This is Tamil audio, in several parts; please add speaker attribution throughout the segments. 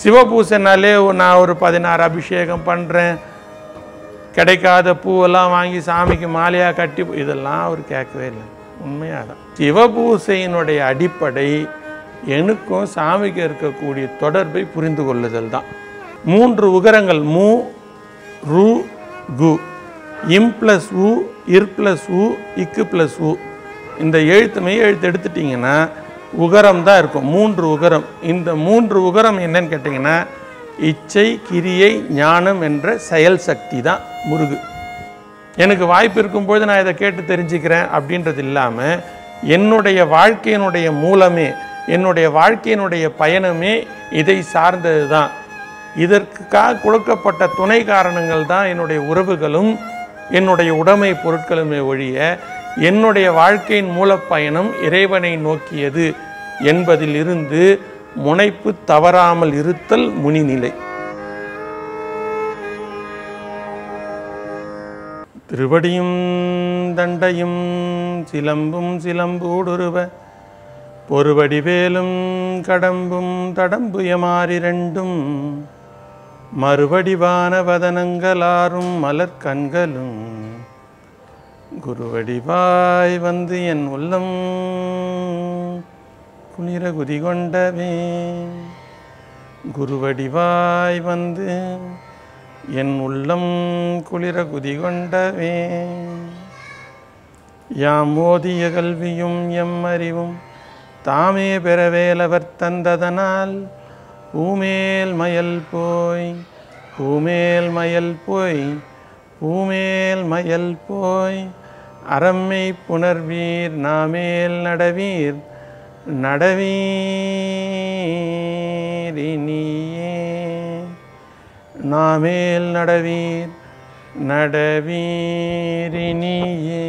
Speaker 1: சிவபூசைனாலே நான் ஒரு பதினாறு அபிஷேகம் பண்ணுறேன் கிடைக்காத பூவெல்லாம் வாங்கி சாமிக்கு மாலையாக கட்டி இதெல்லாம் அவர் கேட்கவே இல்லை உண்மையாக தான் சிவபூசையினுடைய அடிப்படை எனக்கும் சாமிக்கு இருக்கக்கூடிய தொடர்பை புரிந்து கொள்ளுதல் தான் மூன்று உகரங்கள் மூ ரு கு இம் ப்ளஸ் உ இர் ப்ளஸ் உ இக்கு ப்ளஸ் உ இந்த எழுத்து மெய் எழுத்து எடுத்துட்டிங்கன்னா உகரம் தான் இருக்கும் மூன்று உகரம் இந்த மூன்று உகரம் என்னன்னு கேட்டிங்கன்னா இச்சை கிரியை ஞானம் என்ற செயல் சக்தி தான் முருகு எனக்கு வாய்ப்பு இருக்கும்போது நான் இதை கேட்டு தெரிஞ்சுக்கிறேன் அப்படின்றது இல்லாமல் என்னுடைய வாழ்க்கையினுடைய மூலமே என்னுடைய வாழ்க்கையினுடைய பயணமே இதை சார்ந்தது தான் இதற்காக கொடுக்கப்பட்ட துணை காரணங்கள் தான் என்னுடைய உறவுகளும் என்னுடைய உடைமை பொருட்களுமே ஒழிய என்னுடைய வாழ்க்கையின் மூலப்பயணம் இறைவனை நோக்கியது என்பதிலிருந்து முனைப்பு தவறாமல் இருத்தல் முனிநிலை திருவடியும் தண்டையும் சிலம்பும் சிலம்பூடுருவ பொறுவடிவேலும் கடம்பும் தடம்பு எமாறிரண்டும் மறுவடிவான வதனங்களாரும் மலர்கண்களும் குருவடிவாய் வந்து என் உள்ளம் குளிர குதி கொண்டவே குருவடிவாய் வந்து என் உள்ளம் குளிர குதி கொண்டவே யாம் ஓதிய கல்வியும் எம் அறிவும் தாமே பெறவேலவர் தந்ததனால் பூமேல் மயல் போய் பூமேல் மயல் போய் பூமேல் மயல் போய் அறம்மை புணர்வீர் நாமேல் நடவீர் நடவீரினியே நாமேல் நடவீர் நடவீரினியே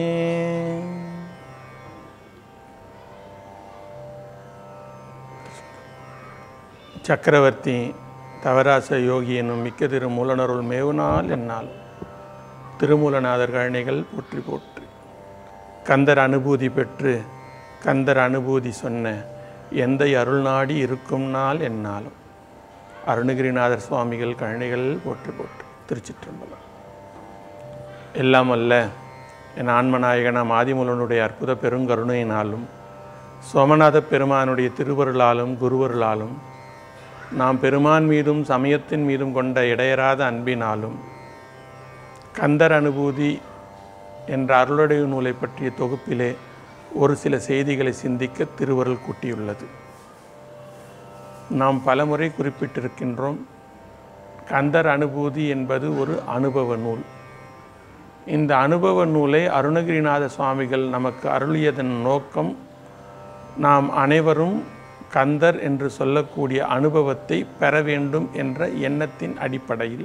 Speaker 1: சக்கரவர்த்தி தவராச யோகி என்னும் மிக்க திருமூலனருள் மேவுநாள் என்னால் திருமூலநாதர் கழனிகள் போற்றி போற்றி கந்தர் அனுபூதி பெற்று கந்தர் அனுபூதி சொன்ன எந்த அருள் நாடி இருக்கும் நாள் என்னாலும் அருணகிரிநாதர் சுவாமிகள் கழனிகள் போற்றி போற்றி திருச்சிற்றம்பலம் எல்லாம் அல்ல என் ஆன்மநாயகனாம் ஆதிமூலனுடைய அற்புத பெருங்கருணையினாலும் சோமநாத பெருமானுடைய திருவருளாலும் குருவருளாலும் நாம் பெருமான் மீதும் சமயத்தின் மீதும் கொண்ட இடையராத அன்பினாலும் கந்தர் அனுபூதி என்ற அருளுடைய நூலை பற்றிய தொகுப்பிலே ஒரு சில செய்திகளை சிந்திக்க திருவருள் கூட்டியுள்ளது நாம் பலமுறை குறிப்பிட்டிருக்கின்றோம் கந்தர் அனுபூதி என்பது ஒரு அனுபவ நூல் இந்த அனுபவ நூலை அருணகிரிநாத சுவாமிகள் நமக்கு அருளியதன் நோக்கம் நாம் அனைவரும் கந்தர் என்று சொல்லக்கூடிய அனுபவத்தை பெற வேண்டும் என்ற எண்ணத்தின் அடிப்படையில்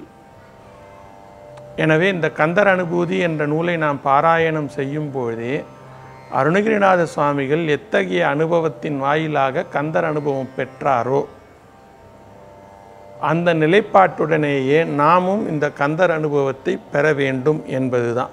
Speaker 1: எனவே இந்த கந்தர் அனுபூதி என்ற நூலை நாம் பாராயணம் செய்யும் பொழுதே அருணகிரிநாத சுவாமிகள் எத்தகைய அனுபவத்தின் வாயிலாக கந்தர் அனுபவம் பெற்றாரோ அந்த நிலைப்பாட்டுடனேயே நாமும் இந்த கந்தர் அனுபவத்தை பெற வேண்டும் என்பதுதான்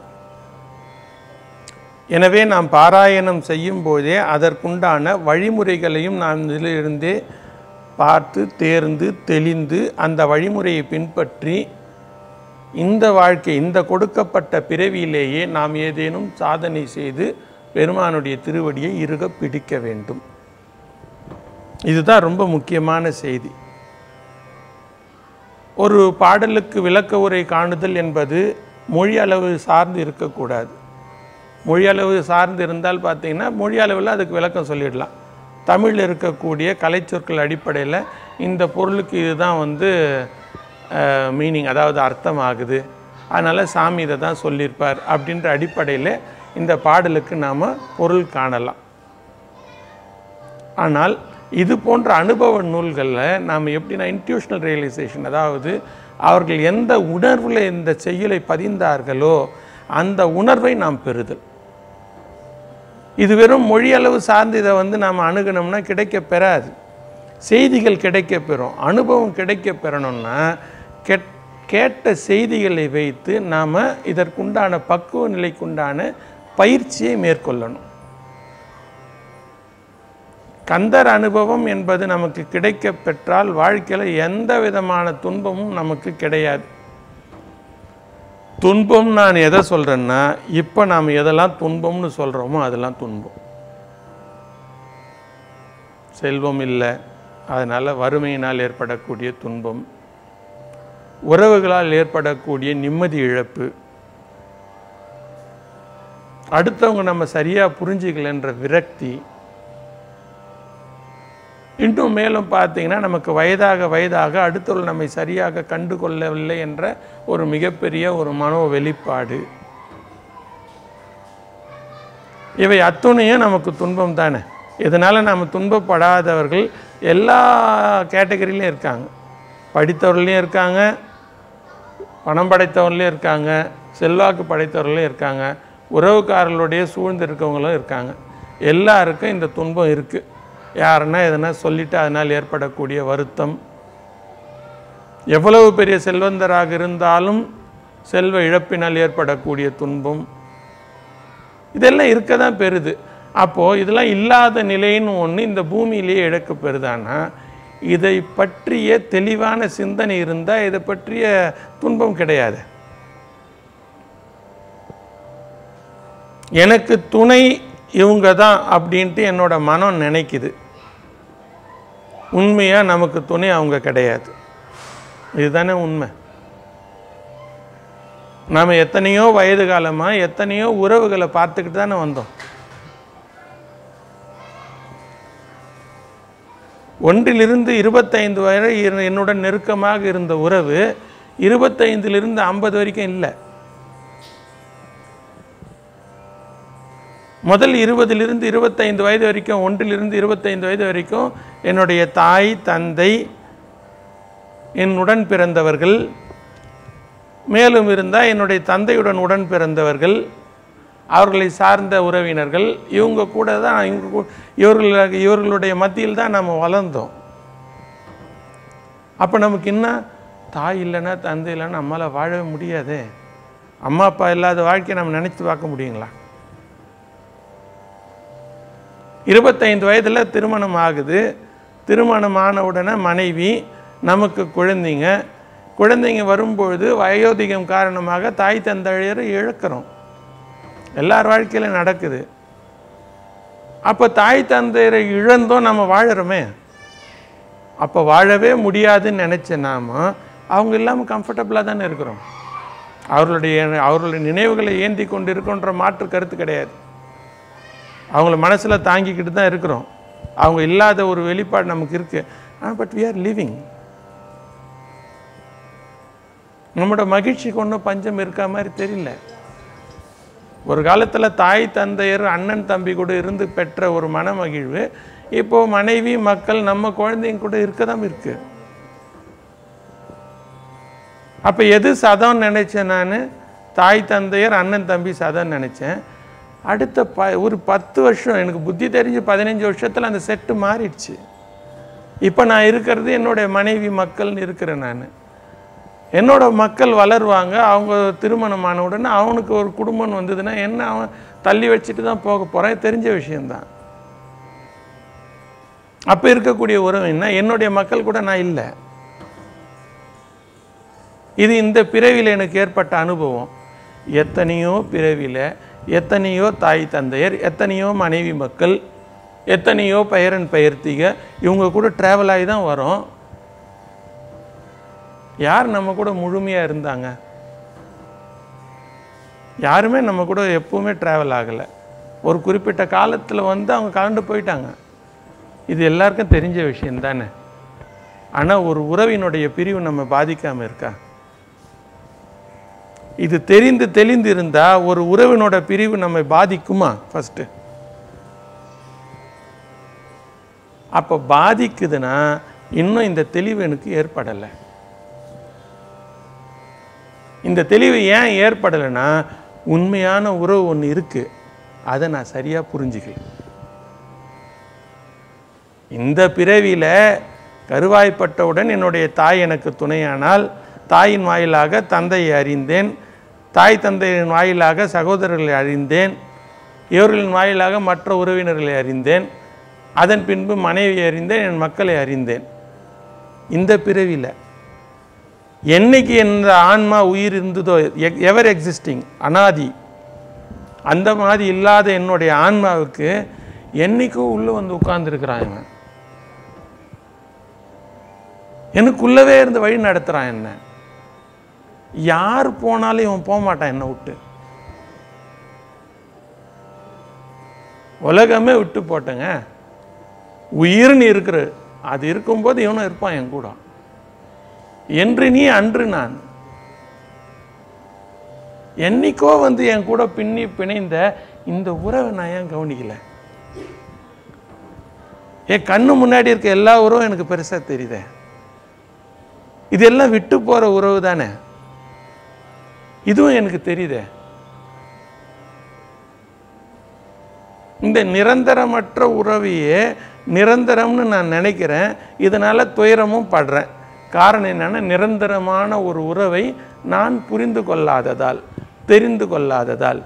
Speaker 1: எனவே நாம் பாராயணம் செய்யும் போதே அதற்குண்டான வழிமுறைகளையும் நாம் இதிலிருந்தே பார்த்து தேர்ந்து தெளிந்து அந்த வழிமுறையை பின்பற்றி இந்த வாழ்க்கை இந்த கொடுக்கப்பட்ட பிறவியிலேயே நாம் ஏதேனும் சாதனை செய்து பெருமானுடைய திருவடியை இறுக பிடிக்க வேண்டும் இதுதான் ரொம்ப முக்கியமான செய்தி ஒரு பாடலுக்கு விளக்க உரை காணுதல் என்பது மொழி அளவு சார்ந்து இருக்கக்கூடாது மொழி அளவு சார்ந்து இருந்தால் பார்த்தீங்கன்னா மொழி அளவில் அதுக்கு விளக்கம் சொல்லிடலாம் தமிழில் இருக்கக்கூடிய கலைச்சொற்கள் அடிப்படையில் இந்த பொருளுக்கு இதுதான் வந்து மீனிங் அதாவது அர்த்தம் ஆகுது அதனால் சாமி இதை தான் சொல்லியிருப்பார் அப்படின்ற அடிப்படையில் இந்த பாடலுக்கு நாம் பொருள் காணலாம் ஆனால் இது போன்ற அனுபவ நூல்களில் நாம் எப்படின்னா இன்ட்யூஷனல் ரியலைசேஷன் அதாவது அவர்கள் எந்த உணர்வில் இந்த செய்யலை பதிந்தார்களோ அந்த உணர்வை நாம் பெறுதல் இது வெறும் மொழி அளவு சார்ந்து இதை வந்து நாம் அணுகணும்னா கிடைக்க பெறாது செய்திகள் கிடைக்க பெறும் அனுபவம் கிடைக்க பெறணும்னா கெட் கேட்ட செய்திகளை வைத்து நாம் இதற்குண்டான பக்குவ நிலைக்குண்டான பயிற்சியை மேற்கொள்ளணும் கந்தர் அனுபவம் என்பது நமக்கு கிடைக்க பெற்றால் வாழ்க்கையில் எந்த விதமான துன்பமும் நமக்கு கிடையாது துன்பம் நான் எதை சொல்கிறேன்னா இப்போ நாம் எதெல்லாம் துன்பம்னு சொல்கிறோமோ அதெல்லாம் துன்பம் செல்வம் இல்லை அதனால் வறுமையினால் ஏற்படக்கூடிய துன்பம் உறவுகளால் ஏற்படக்கூடிய நிம்மதி இழப்பு அடுத்தவங்க நம்ம சரியாக புரிஞ்சிக்கலன்ற விரக்தி இன்னும் மேலும் பார்த்தீங்கன்னா நமக்கு வயதாக வயதாக அடுத்தவர்கள் நம்மை சரியாக கண்டு கொள்ளவில்லை என்ற ஒரு மிகப்பெரிய ஒரு மனோ வெளிப்பாடு இவை அத்துணையும் நமக்கு துன்பம் தானே இதனால் நாம் துன்பப்படாதவர்கள் எல்லா கேட்டகரியிலையும் இருக்காங்க படித்தவர்களையும் இருக்காங்க பணம் படைத்தவர்களையும் இருக்காங்க செல்வாக்கு படைத்தவர்களையும் இருக்காங்க உறவுக்காரர்களுடைய சூழ்ந்து இருக்கவங்களும் இருக்காங்க எல்லாருக்கும் இந்த துன்பம் இருக்குது யாருன்னா எதனா சொல்லிட்டு அதனால் ஏற்படக்கூடிய வருத்தம் எவ்வளவு பெரிய செல்வந்தராக இருந்தாலும் செல்வ இழப்பினால் ஏற்படக்கூடிய துன்பம் இதெல்லாம் இருக்க தான் பெறுது அப்போது இதெல்லாம் இல்லாத நிலைன்னு ஒன்று இந்த பூமியிலேயே இழக்க பெறுதானா இதை பற்றிய தெளிவான சிந்தனை இருந்தால் இதை பற்றிய துன்பம் கிடையாது எனக்கு துணை இவங்க தான் அப்படின்ட்டு என்னோட மனம் நினைக்குது உண்மையாக நமக்கு துணை அவங்க கிடையாது இதுதானே உண்மை நாம் எத்தனையோ வயது காலமாக எத்தனையோ உறவுகளை பார்த்துக்கிட்டு தானே வந்தோம் ஒன்றிலிருந்து இருபத்தைந்து வரை இரு- என்னுடன் நெருக்கமாக இருந்த உறவு இருபத்தைந்திலிருந்து ஐம்பது வரைக்கும் இல்லை முதல் இருபதிலிருந்து இருபத்தைந்து வயது வரைக்கும் ஒன்றிலிருந்து இருபத்தைந்து வயது வரைக்கும் என்னுடைய தாய் தந்தை என் உடன் பிறந்தவர்கள் மேலும் இருந்தால் என்னுடைய தந்தையுடன் உடன் பிறந்தவர்கள் அவர்களை சார்ந்த உறவினர்கள் இவங்க கூட தான் இவங்க கூ- இவர்கள் இவர்களுடைய மத்தியில் தான் நம்ம வளர்ந்தோம் அப்போ நமக்கு என்ன தாய் இல்லைன்னா தந்தை இல்லைன்னா நம்மளால் வாழவே முடியாதே அம்மா அப்பா இல்லாத வாழ்க்கையை நம்ம நினச்சி பார்க்க முடியுங்களா இருபத்தைந்து வயதில் திருமணம் ஆகுது திருமணம் ஆன உடனே மனைவி நமக்கு குழந்தைங்க குழந்தைங்க வரும்பொழுது வயோதிகம் காரணமாக தாய் தந்தையரை இழக்கிறோம் எல்லார் வாழ்க்கையிலும் நடக்குது அப்போ தாய் தந்தையரை இழந்தோம் நம்ம வாழறோமே அப்போ வாழவே முடியாதுன்னு நினச்ச நாம அவங்க இல்லாமல் கம்ஃபர்டபுளாக தானே இருக்கிறோம் அவர்களுடைய அவர்களுடைய நினைவுகளை ஏந்தி கொண்டு இருக்கோன்ற மாற்று கருத்து கிடையாது அவங்கள மனசில் தாங்கிக்கிட்டு தான் இருக்கிறோம் அவங்க இல்லாத ஒரு வெளிப்பாடு நமக்கு இருக்கு ஆனால் பட் we are லிவிங் நம்மளோட மகிழ்ச்சிக்கு ஒன்றும் பஞ்சம் இருக்க மாதிரி தெரியல ஒரு காலத்தில் தாய் தந்தையர் அண்ணன் தம்பி கூட இருந்து பெற்ற ஒரு மன மகிழ்வு இப்போ மனைவி மக்கள் நம்ம குழந்தைங்க கூட இருக்க தான் இருக்கு அப்போ எது சதம் நினைச்சேன் நான் தாய் தந்தையர் அண்ணன் தம்பி சதம் நினைச்சேன் அடுத்த ப ஒரு பத்து வருஷம் எனக்கு புத்தி தெரிஞ்சு பதினஞ்சு வருஷத்தில் அந்த செட்டு மாறிடுச்சு இப்போ நான் இருக்கிறது என்னுடைய மனைவி மக்கள்னு இருக்கிறேன் நான் என்னோட மக்கள் வளருவாங்க அவங்க திருமணம் ஆன உடனே அவனுக்கு ஒரு குடும்பம் வந்ததுன்னா என்ன அவன் தள்ளி வச்சுட்டு தான் போக போகிறேன் தெரிஞ்ச விஷயந்தான் அப்போ இருக்கக்கூடிய உறவு என்ன என்னுடைய மக்கள் கூட நான் இல்லை இது இந்த பிறவியில் எனக்கு ஏற்பட்ட அனுபவம் எத்தனையோ பிறவியில் எத்தனையோ தாய் தந்தையர் எத்தனையோ மனைவி மக்கள் எத்தனையோ பெயரன் பெயர்த்திக இவங்க கூட ட்ராவல் ஆகி தான் வரோம் யார் நம்ம கூட முழுமையாக இருந்தாங்க யாருமே நம்ம கூட எப்பவுமே ட்ராவல் ஆகலை ஒரு குறிப்பிட்ட காலத்தில் வந்து அவங்க கலந்து போயிட்டாங்க இது எல்லாருக்கும் தெரிஞ்ச விஷயம் தானே ஆனால் ஒரு உறவினுடைய பிரிவு நம்ம பாதிக்காமல் இருக்கா இது தெரிந்து தெளிந்து இருந்தால் ஒரு உறவினோட பிரிவு நம்மை பாதிக்குமா ஃபஸ்ட்டு அப்போ பாதிக்குதுன்னா இன்னும் இந்த தெளிவு எனக்கு ஏற்படலை இந்த தெளிவு ஏன் ஏற்படலைன்னா உண்மையான உறவு ஒன்று இருக்குது அதை நான் சரியாக புரிஞ்சுக்கல இந்த பிறவியில் கருவாய்ப்பட்டவுடன் என்னுடைய தாய் எனக்கு துணையானால் தாயின் வாயிலாக தந்தையை அறிந்தேன் தாய் தந்தையின் வாயிலாக சகோதரர்களை அறிந்தேன் இவர்களின் வாயிலாக மற்ற உறவினர்களை அறிந்தேன் அதன் பின்பு மனைவி அறிந்தேன் என் மக்களை அறிந்தேன் இந்த பிறவியில் என்னைக்கு இந்த ஆன்மா உயிர் இருந்ததோ எவர் எக்ஸிஸ்டிங் அனாதி அந்த மாதிரி இல்லாத என்னுடைய ஆன்மாவுக்கு என்னைக்கோ உள்ளே வந்து உட்கார்ந்துருக்கிறான் இவன் எனக்குள்ளவே இருந்து வழி நடத்துகிறான் என்ன யார் போனாலும் இவன் போக மாட்டான் என்னை விட்டு உலகமே விட்டு போட்டேங்க உயிர்னு இருக்கிற அது இருக்கும்போது இவனும் இருப்பான் என் கூட என்று நீ அன்று நான் என்னைக்கோ வந்து என் கூட பின்னி பிணைந்த இந்த உறவை நான் ஏன் கவனிக்கல என் கண்ணு முன்னாடி இருக்க எல்லா உறவும் எனக்கு பெருசா தெரியுதே இதெல்லாம் விட்டு போற உறவு தானே இதுவும் எனக்கு தெரியுதே இந்த நிரந்தரமற்ற உறவையே நிரந்தரம்னு நான் நினைக்கிறேன் இதனால துயரமும் படுறேன் காரணம் என்னன்னா நிரந்தரமான ஒரு உறவை நான் புரிந்து கொள்ளாததால் தெரிந்து கொள்ளாததால்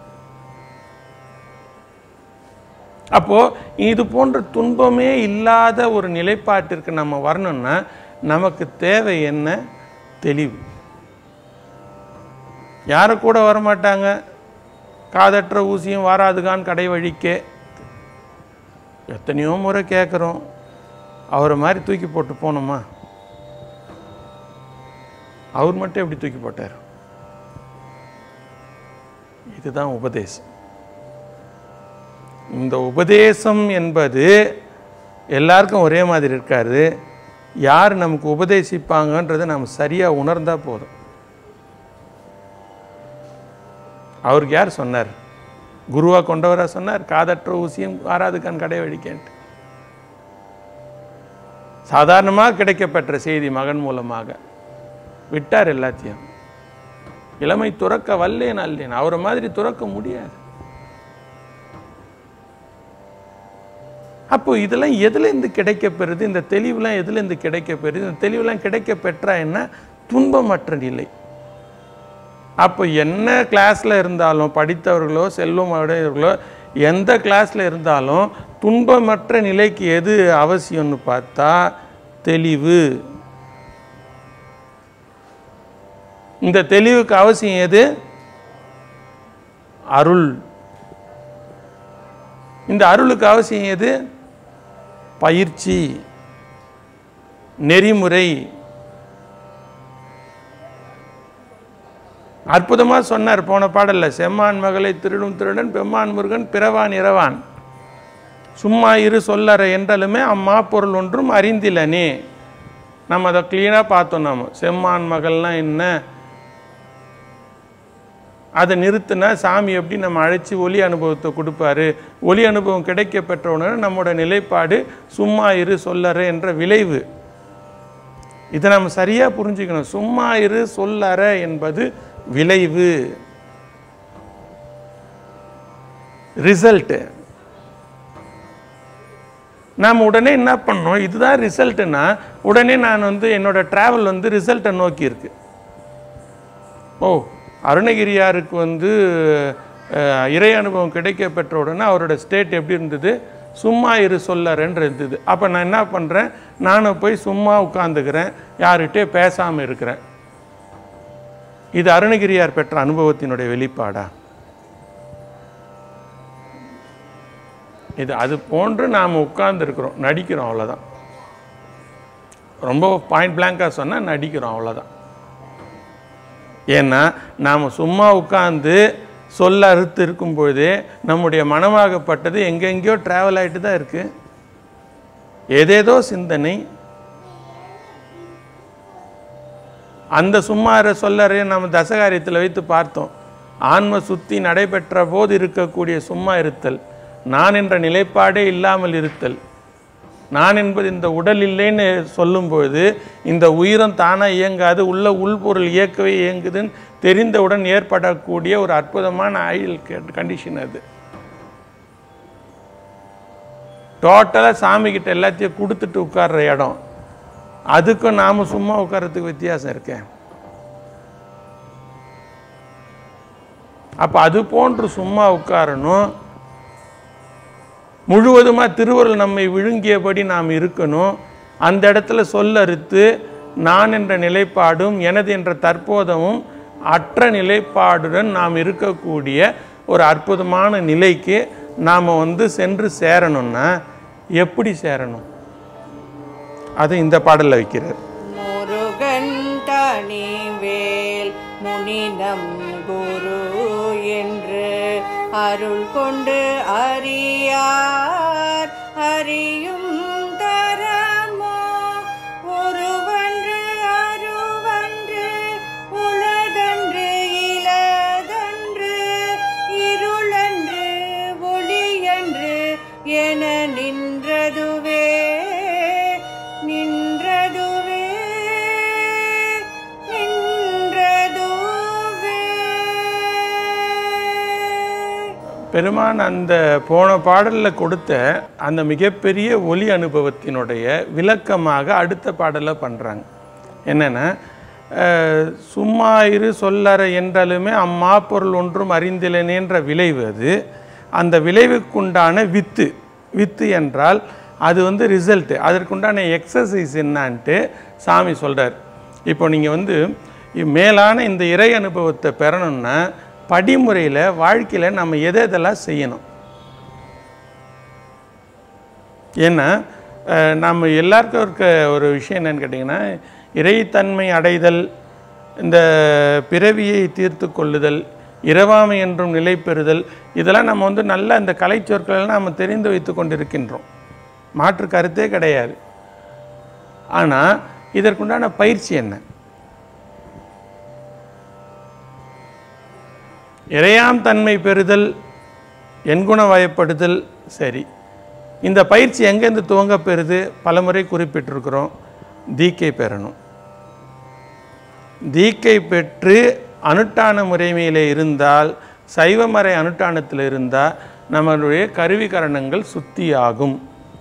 Speaker 1: அப்போ இது போன்ற துன்பமே இல்லாத ஒரு நிலைப்பாட்டிற்கு நம்ம வரணும்னா நமக்கு தேவை என்ன தெளிவு யாரு கூட வரமாட்டாங்க காதற்ற ஊசியும் வாராதுகான் கடை வழிக்கே எத்தனையோ முறை கேட்குறோம் அவரை மாதிரி தூக்கி போட்டு போனோமா அவர் மட்டும் எப்படி தூக்கி போட்டார் இதுதான் உபதேசம் இந்த உபதேசம் என்பது எல்லாருக்கும் ஒரே மாதிரி இருக்காது யார் நமக்கு உபதேசிப்பாங்கன்றதை நம்ம சரியாக உணர்ந்தா போதும் அவருக்கு யார் சொன்னார் குருவா கொண்டவரா சொன்னார் காதற்ற ஊசியும் ஆறாது கண் கடை வழிக்கேன்ட்டு சாதாரணமாக கிடைக்கப்பெற்ற செய்தி மகன் மூலமாக விட்டார் எல்லாத்தையும் இளமை துறக்க வல்லேன் அல்லேன் அவரை மாதிரி துறக்க முடியாது அப்போ இதெல்லாம் எதுலேருந்து கிடைக்க பெறுது இந்த தெளிவுலாம் எதுலேருந்து கிடைக்க பெறுது இந்த தெளிவுலாம் கிடைக்க பெற்றா என்ன துன்பமற்ற நிலை அப்போ என்ன கிளாஸில் இருந்தாலும் படித்தவர்களோ செல்வம் உடையவர்களோ எந்த கிளாஸில் இருந்தாலும் துன்பமற்ற நிலைக்கு எது அவசியம்னு பார்த்தா தெளிவு இந்த தெளிவுக்கு அவசியம் எது அருள் இந்த அருளுக்கு அவசியம் எது பயிற்சி நெறிமுறை அற்புதமா சொன்னார் போன பாடல்ல செம்மான் மகளை திருடும் திருடன் பெம்மான் முருகன் பிறவான் இரவான் சும்மா இரு சொல்லற என்றாலுமே அம்மா பொருள் ஒன்றும் அறிந்திலனே நம்ம அதை கிளீனாக பார்த்தோம் நாம செம்மான் மகள்னா என்ன அதை நிறுத்தினா சாமி எப்படி நம்ம அழைச்சி ஒலி அனுபவத்தை கொடுப்பாரு ஒலி அனுபவம் கிடைக்க பெற்றவுடனே நம்மோட நிலைப்பாடு சும்மா இரு சொல்லற என்ற விளைவு இதை நம்ம சரியா புரிஞ்சுக்கணும் சும்மா இரு சொல்லற என்பது விளைவு ரிசல்ட் நாம் உடனே என்ன பண்ணோம் இதுதான் ரிசல்ட்னா உடனே நான் வந்து என்னோட டிராவல் வந்து ரிசல்ட்டை நோக்கி இருக்கு ஓ அருணகிரியாருக்கு வந்து அஹ், இறை அனுபவம் கிடைக்க பெற்ற உடனே அவரோட ஸ்டேட் எப்படி இருந்தது சும்மா இரு சொல்லறேன்னு இருந்தது அப்போ நான் என்ன பண்ணுறேன் நானும் போய் சும்மா உட்காந்துக்கிறேன் யார்கிட்டே பேசாமல் இருக்கிறேன் இது அருணகிரியார் பெற்ற அனுபவத்தினுடைய வெளிப்பாடா இது அது போன்று நாம் உட்கார்ந்துருக்கிறோம் நடிக்கிறோம் அவ்வளோதான் ரொம்ப பாயிண்ட் பிளாங்காக சொன்னால் நடிக்கிறோம் அவ்வளோதான் ஏன்னா நாம் சும்மா உட்கார்ந்து சொல்ல அறுத்து இருக்கும் பொழுதே நம்முடைய மனமாகப்பட்டது எங்கெங்கேயோ ட்ராவல் ஆகிட்டு தான் இருக்கு ஏதேதோ சிந்தனை அந்த சும்மார சொல்லறையை நம்ம தசகாரியத்தில் வைத்து பார்த்தோம் ஆன்ம சுத்தி நடைபெற்ற போது இருக்கக்கூடிய சும்மா இருத்தல் நான் என்ற நிலைப்பாடே இல்லாமல் இருத்தல் நான் என்பது இந்த உடல் இல்லைன்னு சொல்லும்பொழுது இந்த உயிரம் தானாக இயங்காது உள்ள உள்பொருள் இயக்கவே இயங்குதுன்னு தெரிந்தவுடன் ஏற்படக்கூடிய ஒரு அற்புதமான ஆயுள் கண்டிஷன் அது டோட்டலாக சாமி கிட்ட எல்லாத்தையும் கொடுத்துட்டு உட்கார்ற இடம் அதுக்கும் நாம சும்மா உட்கார்றதுக்கு வித்தியாசம் இருக்கேன் அப்போ அது போன்று சும்மா உட்காரணும் முழுவதுமாக திருவருள் நம்மை விழுங்கியபடி நாம் இருக்கணும் அந்த இடத்துல சொல்லறுத்து நான் என்ற நிலைப்பாடும் எனது என்ற தற்போதமும் அற்ற நிலைப்பாடுடன் நாம் இருக்கக்கூடிய ஒரு அற்புதமான நிலைக்கு நாம் வந்து சென்று சேரணும்னா எப்படி சேரணும் அது இந்த பாடலில் வைக்கிறார்
Speaker 2: முருகன் தனிவேல் முனினம் குரு என்று அருள் கொண்டு அறியார் அறியும் தரமோ ஒருவன்று அருவன்று உளதன்று இலதன்று இருளன்று ஒளியன்று என நின்றதுவே நின்றதுவே நின்றதுவே
Speaker 1: பெருமான் அந்த போன பாடலில் கொடுத்த அந்த மிகப்பெரிய ஒலி அனுபவத்தினுடைய விளக்கமாக அடுத்த பாடலில் பண்ணுறாங்க என்னென்னா அஹ், சும்மா இரு சொல்லற என்றாலுமே அம்மா பொருள் ஒன்றும் அறிந்திலனேன்ற விளைவு அது அந்த விளைவுக்குண்டான வித்து வித்து என்றால் அது வந்து ரிசல்ட்டு அதற்குண்டான எக்ஸசைஸ் என்னான்ட்டு சாமி சொல்கிறார் இப்போ நீங்கள் வந்து இ- மேலான இந்த இறை அனுபவத்தை பெறணும்னா படிமுறையில் வாழ்க்கையில் நம்ம எதை எதெல்லாம் செய்யணும் ஏன்னா அஹ், நம்ம எல்லாருக்கும் இருக்க ஒரு விஷயம் என்னன்னு கேட்டிங்கன்னா இறைத்தன்மை அடைதல் இந்த பிறவியை தீர்த்து கொள்ளுதல் இரவாமை என்றும் நிலை பெறுதல் இதெல்லாம் நம்ம வந்து நல்ல இந்த கலைச்சொற்களெல்லாம் நம்ம தெரிந்து வைத்து கொண்டிருக்கின்றோம் மாற்று கருத்தே கிடையாது ஆனால் இதற்குண்டான பயிற்சி என்ன இறையாம் தன்மை பெறுதல் எண்குண வயப்படுதல் சரி இந்த பயிற்சி எங்கேருந்து துவங்க பெறுது பலமுறை குறிப்பிட்டிருக்கிறோம் தீக்கை பெறணும் தீக்கை பெற்று அனுட்டான முறைமையில் இருந்தால் சைவமறை அனுட்டானத்தில் இருந்தால் நம்மளுடைய கருவிகரணங்கள் சுத்தியாகும்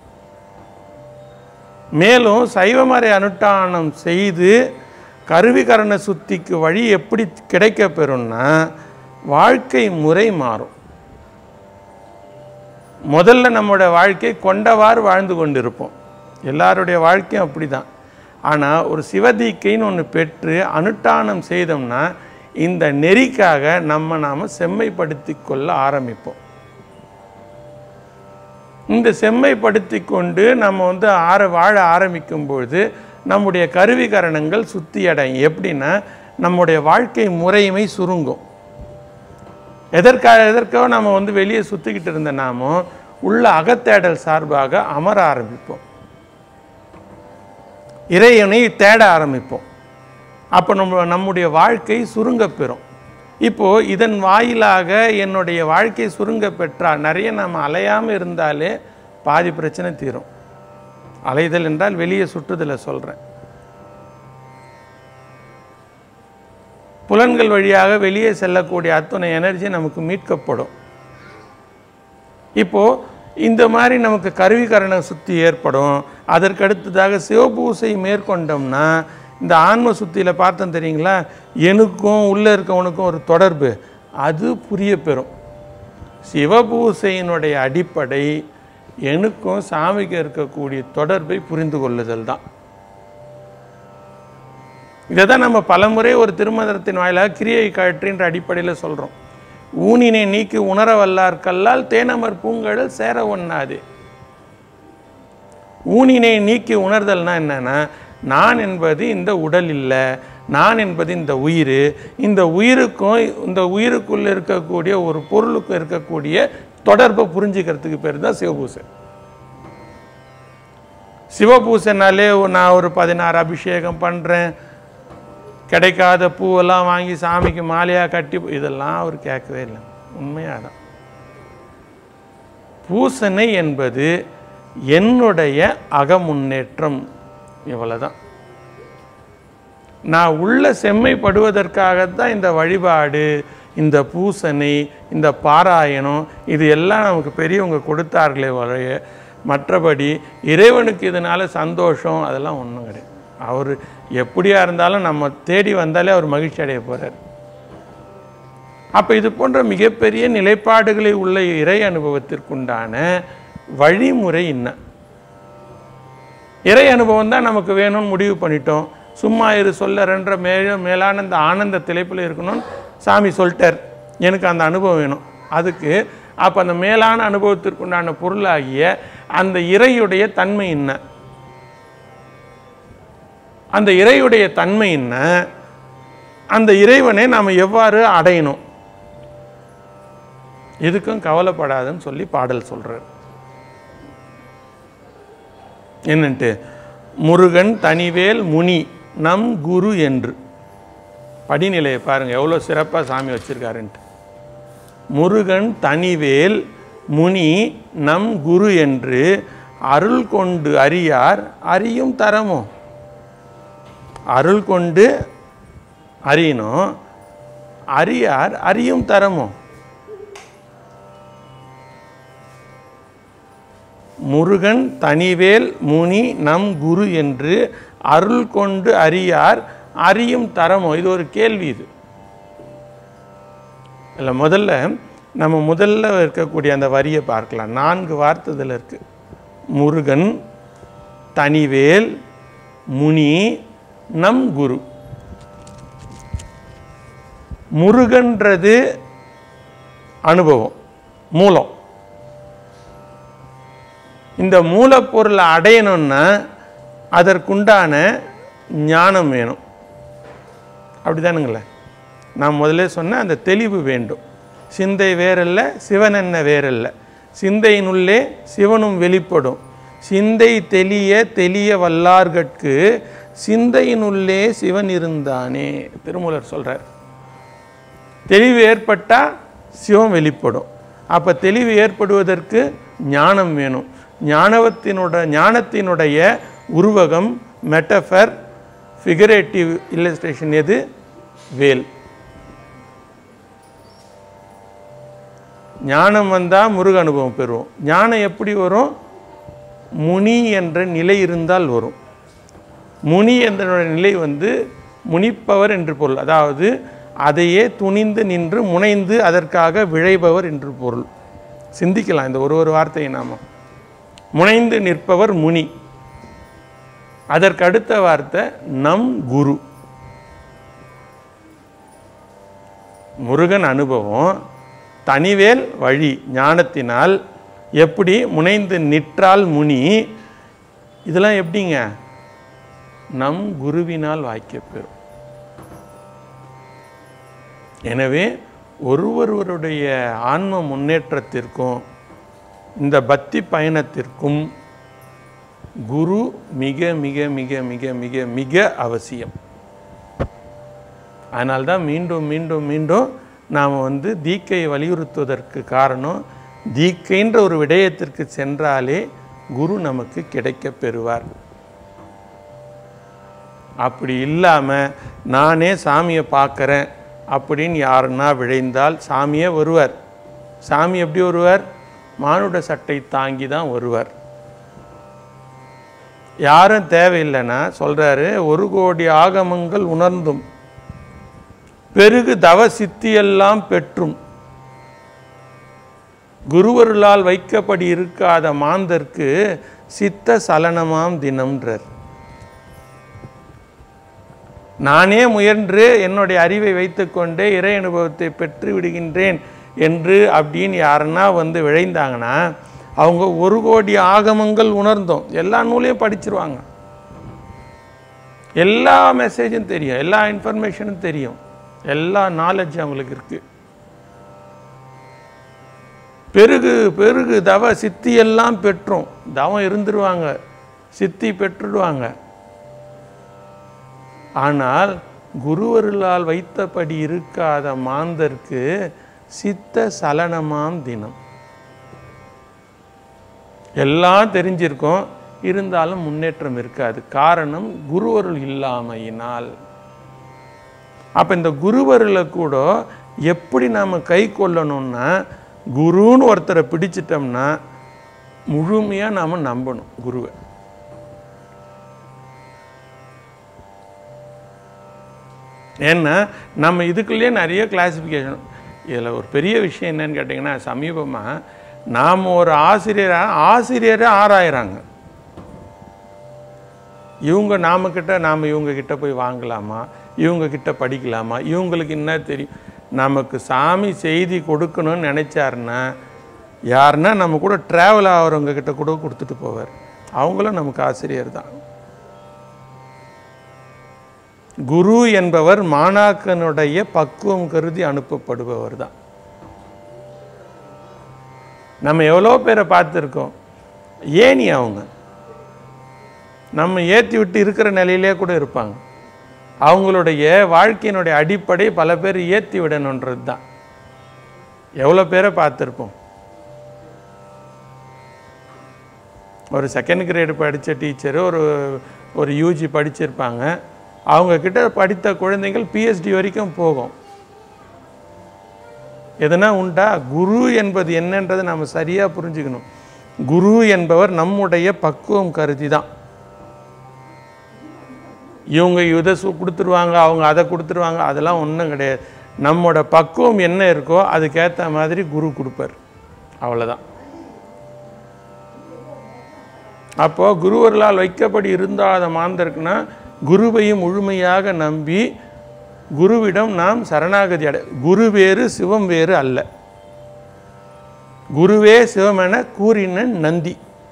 Speaker 1: மேலும் சைவமறை அனுட்டானம் செய்து கருவிகரண சுத்திக்கு வழி எப்படி கிடைக்க பெறும்னா வாழ்க்கை முறை மாறும் முதல்ல நம்முடைய வாழ்க்கை கொண்டவாறு வாழ்ந்து கொண்டிருப்போம் எல்லாருடைய வாழ்க்கையும் அப்படிதான் ஆனால் ஒரு சிவதீக்கைன்னு ஒன்று பெற்று அனுட்டானம் செய்தோம்னா இந்த நெறிக்காக நம்ம நாம் செம்மைப்படுத்தி கொள்ள ஆரம்பிப்போம் இந்த செம்மைப்படுத்தி கொண்டு நம்ம வந்து ஆர வாழ ஆரம்பிக்கும் பொழுது நம்முடைய கருவிகரணங்கள் சுத்தி அடையும் எப்படின்னா நம்முடைய வாழ்க்கை முறைமை சுருங்கும் எதற்காக எதற்கோ நம்ம வந்து வெளியே சுற்றிக்கிட்டு இருந்த நாமோ உள்ள அகத்தேடல் சார்பாக அமர ஆரம்பிப்போம் இறைவனை தேட ஆரம்பிப்போம் அப்போ நம்ம நம்முடைய வாழ்க்கை சுருங்க பெறும் இப்போது இதன் வாயிலாக என்னுடைய வாழ்க்கை சுருங்க பெற்றால் நிறைய நம்ம அலையாமல் இருந்தாலே பாதி பிரச்சனை தீரும் அலைதல் என்றால் வெளியே சுற்றுதலை சொல்கிறேன் புலன்கள் வழியாக வெளியே செல்லக்கூடிய அத்தனை எனர்ஜி நமக்கு மீட்கப்படும் இப்போ இந்த மாதிரி நமக்கு கருவிகரண சுத்தி ஏற்படும் அதற்கு அடுத்ததாக சிவபூசை மேற்கொண்டோம்னா இந்த ஆன்ம சுத்தியில் பார்த்தோம் தெரியுங்களா எனக்கும் உள்ளே இருக்கவனுக்கும் ஒரு தொடர்பு அது புரிய பெறும் சிவபூசையினுடைய அடிப்படை எனக்கும் சாமிக்கு இருக்கக்கூடிய தொடர்பை புரிந்து கொள்ளுதல் தான் இதை தான் நம்ம பலமுறை ஒரு திருமந்திரத்தின் வாயிலாக கிரியை கழற்றின்ற அடிப்படையில் சொல்கிறோம் ஊனினை நீக்கி உணர வல்லார் கல்லால் தேனமர் பூங்கடல் சேர ஒண்ணாது ஊனினை நீக்கி உணர்தல்னா என்னன்னா நான் என்பது இந்த உடல் இல்லை நான் என்பது இந்த உயிர் இந்த உயிருக்கும் இந்த உயிருக்குள்ள இருக்கக்கூடிய ஒரு பொருளுக்கும் இருக்கக்கூடிய தொடர்பை புரிஞ்சுக்கிறதுக்கு பேர் தான் சிவபூசை சிவபூசைனாலே நான் ஒரு பதினாறு அபிஷேகம் பண்ணுறேன் கிடைக்காத பூவெல்லாம் வாங்கி சாமிக்கு மாலையாக கட்டி இதெல்லாம் அவர் கேட்கவே இல்லை உண்மையாக தான் பூசணை என்பது என்னுடைய அகமுன்னேற்றம் இவ்வளவுதான் நான் உள்ள செம்மைப்படுவதற்காகத்தான் இந்த வழிபாடு இந்த பூசணை இந்த பாராயணம் இது எல்லாம் நமக்கு பெரியவங்க கொடுத்தார்களே வரைய மற்றபடி இறைவனுக்கு இதனால சந்தோஷம் அதெல்லாம் ஒன்றும் கிடையாது அவர் எப்படியா இருந்தாலும் நம்ம தேடி வந்தாலே அவர் மகிழ்ச்சி அடைய போகிறார் அப்போ இது போன்ற மிகப்பெரிய நிலைப்பாடுகளை உள்ள இறை அனுபவத்திற்குண்டான வழிமுறை என்ன இறை அனுபவம் தான் நமக்கு வேணும்னு முடிவு பண்ணிட்டோம் சும்மா இரு சொல்லறன்ற மேல மேலான இந்த ஆனந்த திளைப்பில் இருக்கணும்னு சாமி சொல்லிட்டார் எனக்கு அந்த அனுபவம் வேணும் அதுக்கு அப்போ அந்த மேலான அனுபவத்திற்குண்டான பொருளாகிய அந்த இறையுடைய தன்மை என்ன அந்த இறையுடைய தன்மை என்ன அந்த இறைவனை நாம் எவ்வாறு அடையணும் எதுக்கும் கவலைப்படாதுன்னு சொல்லி பாடல் சொல்றார் என்னன்ட்டு முருகன் தனிவேல் முனி நம் குரு என்று படிநிலையை பாருங்க எவ்வளோ சிறப்பாக சாமி வச்சிருக்காருன்ட்டு முருகன் தனிவேல் முனி நம் குரு என்று அருள் கொண்டு அறியார் அறியும் தரமோ அருள் கொண்டு அறியணும் அறியார் அறியும் தரமோ முருகன் தனிவேல் முனி நம் குரு என்று அருள் கொண்டு அறியார் அறியும் தரமோ இது ஒரு கேள்வி இது இல்லை முதல்ல நம்ம முதல்ல இருக்கக்கூடிய அந்த வரியை பார்க்கலாம் நான்கு வார்த்தை இதில் இருக்கு முருகன் தனிவேல் முனி நம் குரு முருகன்றது அனுபவம் மூலம் இந்த மூலப்பொருளை அடையணும்னா அதற்குண்டான ஞானம் வேணும் அப்படிதானுங்களே நான் முதல்ல சொன்ன அந்த தெளிவு வேண்டும் சிந்தை வேறல்ல சிவன் என்ன வேறல்ல சிந்தையினுள்ளே சிவனும் வெளிப்படும் சிந்தை தெளிய தெளிய வல்லார்கட்கு சிந்தையினுள்ளே சிவன் இருந்தானே திருமூலர் சொல்றார் தெளிவு ஏற்பட்டால் சிவம் வெளிப்படும் அப்போ தெளிவு ஏற்படுவதற்கு ஞானம் வேணும் ஞானவத்தினோட ஞானத்தினுடைய உருவகம் மெட்டஃபர் ஃபிகரேட்டிவ் இல்லஸ்ட்ரேஷன் எது வேல் ஞானம் வந்தால் முருக அனுபவம் பெறுவோம் ஞானம் எப்படி வரும் முனி என்ற நிலை இருந்தால் வரும் முனி என்ற நிலை வந்து முனிப்பவர் என்று பொருள் அதாவது அதையே துணிந்து நின்று முனைந்து அதற்காக விழைபவர் என்று பொருள் சிந்திக்கலாம் இந்த ஒரு ஒரு வார்த்தையை நாம முனைந்து நிற்பவர் முனி அதற்கு அடுத்த வார்த்தை நம் குரு முருகன் அனுபவம் தனிவேல் வழி ஞானத்தினால் எப்படி முனைந்து நிற்றால் முனி இதெல்லாம் எப்படிங்க நம் குருவினால் வாய்க்கப்பெறும் எனவே ஒருவருவருடைய ஆன்ம முன்னேற்றத்திற்கும் இந்த பக்தி பயணத்திற்கும் குரு மிக மிக மிக மிக மிக மிக அவசியம் அதனால்தான் மீண்டும் மீண்டும் மீண்டும் நாம் வந்து தீக்கையை வலியுறுத்துவதற்கு காரணம் தீக்கைன்ற ஒரு விடயத்திற்கு சென்றாலே குரு நமக்கு கிடைக்கப் பெறுவார் அப்படி இல்லாமல் நானே சாமியை பார்க்குறேன் அப்படின்னு யாருன்னா விழைந்தால் சாமியே வருவார் சாமி எப்படி வருவார் மானுட சட்டை தாங்கி தான் வருவார் யாரும் தேவையில்லைன்னா சொல்றாரு ஒரு கோடி ஆகமங்கள் உணர்ந்தும் பெருகு தவ சித்தியெல்லாம் பெற்றும் குருவருளால் வைக்கப்படி இருக்காத மாந்தர்க்கு சித்த சலனமாம் தினம்ன்றார் நானே முயன்று என்னுடைய அறிவை வைத்துக்கொண்டே இறை அனுபவத்தை பெற்று விடுகின்றேன் என்று அப்படின்னு யாருன்னா வந்து விழைந்தாங்கன்னா அவங்க ஒரு கோடி ஆகமங்கள் உணர்ந்தோம் எல்லா நூலையும் படிச்சிருவாங்க எல்லா மெசேஜும் தெரியும் எல்லா இன்ஃபர்மேஷனும் தெரியும் எல்லா நாலேஜ் அவங்களுக்கு இருக்கு பெருகு பெருகு தவ சித்தி எல்லாம் பெற்றோம் தவம் இருந்துருவாங்க சித்தி பெற்றுடுவாங்க ஆனால் குருவருளால் வைத்தபடி இருக்காத மாந்தர்க்கு சித்த சலனமாம் தினம் எல்லாம் தெரிஞ்சிருக்கும் இருந்தாலும் முன்னேற்றம் இருக்காது காரணம் குருவருள் இல்லாமையினால் அப்போ இந்த குருவருளை கூட எப்படி நாம் கை கொள்ளணும்னா குருன்னு ஒருத்தரை பிடிச்சிட்டோம்னா முழுமையாக நாம் நம்பணும் குருவை ஏன்னா நம்ம இதுக்குள்ளேயே நிறைய கிளாசிஃபிகேஷன் இதில் ஒரு பெரிய விஷயம் என்னன்னு கேட்டிங்கன்னா சமீபமாக நாம் ஒரு ஆசிரியரை ஆசிரியரை ஆராயிறாங்க இவங்க நாம கிட்ட நாம் இவங்க கிட்ட போய் வாங்கலாமா இவங்க கிட்ட படிக்கலாமா இவங்களுக்கு என்ன தெரியும் நமக்கு சாமி செய்தி கொடுக்கணும்னு நினைச்சாருன்னா யாருன்னா நம்ம கூட ட்ராவல் ஆகிறவங்க கிட்ட கூட கொடுத்துட்டு போவார் அவங்களும் நமக்கு ஆசிரியர் தான் குரு என்பவர் மாணாக்கனுடைய பக்குவம் கருதி அனுப்பப்படுபவர் தான் நம்ம எவ்வளோ பேரை பார்த்துருக்கோம் ஏனி அவங்க நம்ம ஏற்றி விட்டு இருக்கிற நிலையிலே கூட இருப்பாங்க அவங்களுடைய வாழ்க்கையினுடைய அடிப்படை பல பேர் ஏற்றி விடணுன்றது தான் எவ்வளோ பேரை பார்த்துருப்போம் ஒரு செகண்ட் கிரேடு படித்த டீச்சரு ஒரு ஒரு யூஜி படிச்சிருப்பாங்க அவங்க கிட்ட படித்த குழந்தைகள் பிஹெச்டி வரைக்கும் போகும் எதனா உண்டா குரு என்பது என்னன்றதை நம்ம சரியாக புரிஞ்சுக்கணும் குரு என்பவர் நம்முடைய பக்குவம் கருதி தான் இவங்க இதை சு கொடுத்துருவாங்க அவங்க அதை கொடுத்துருவாங்க அதெல்லாம் ஒன்றும் கிடையாது நம்மோட பக்குவம் என்ன இருக்கோ அதுக்கேற்ற மாதிரி குரு கொடுப்பார் அவ்வளோதான் அப்போது குருவர்களால் வைக்கப்படி இருந்தாத மாந்தருக்குன்னா குருவையும் முழுமையாக நம்பி குருவிடம் நாம் சரணாகதி அடை குரு வேறு சிவம் வேறு அல்ல குருவே சிவம் என கூறின நந்தி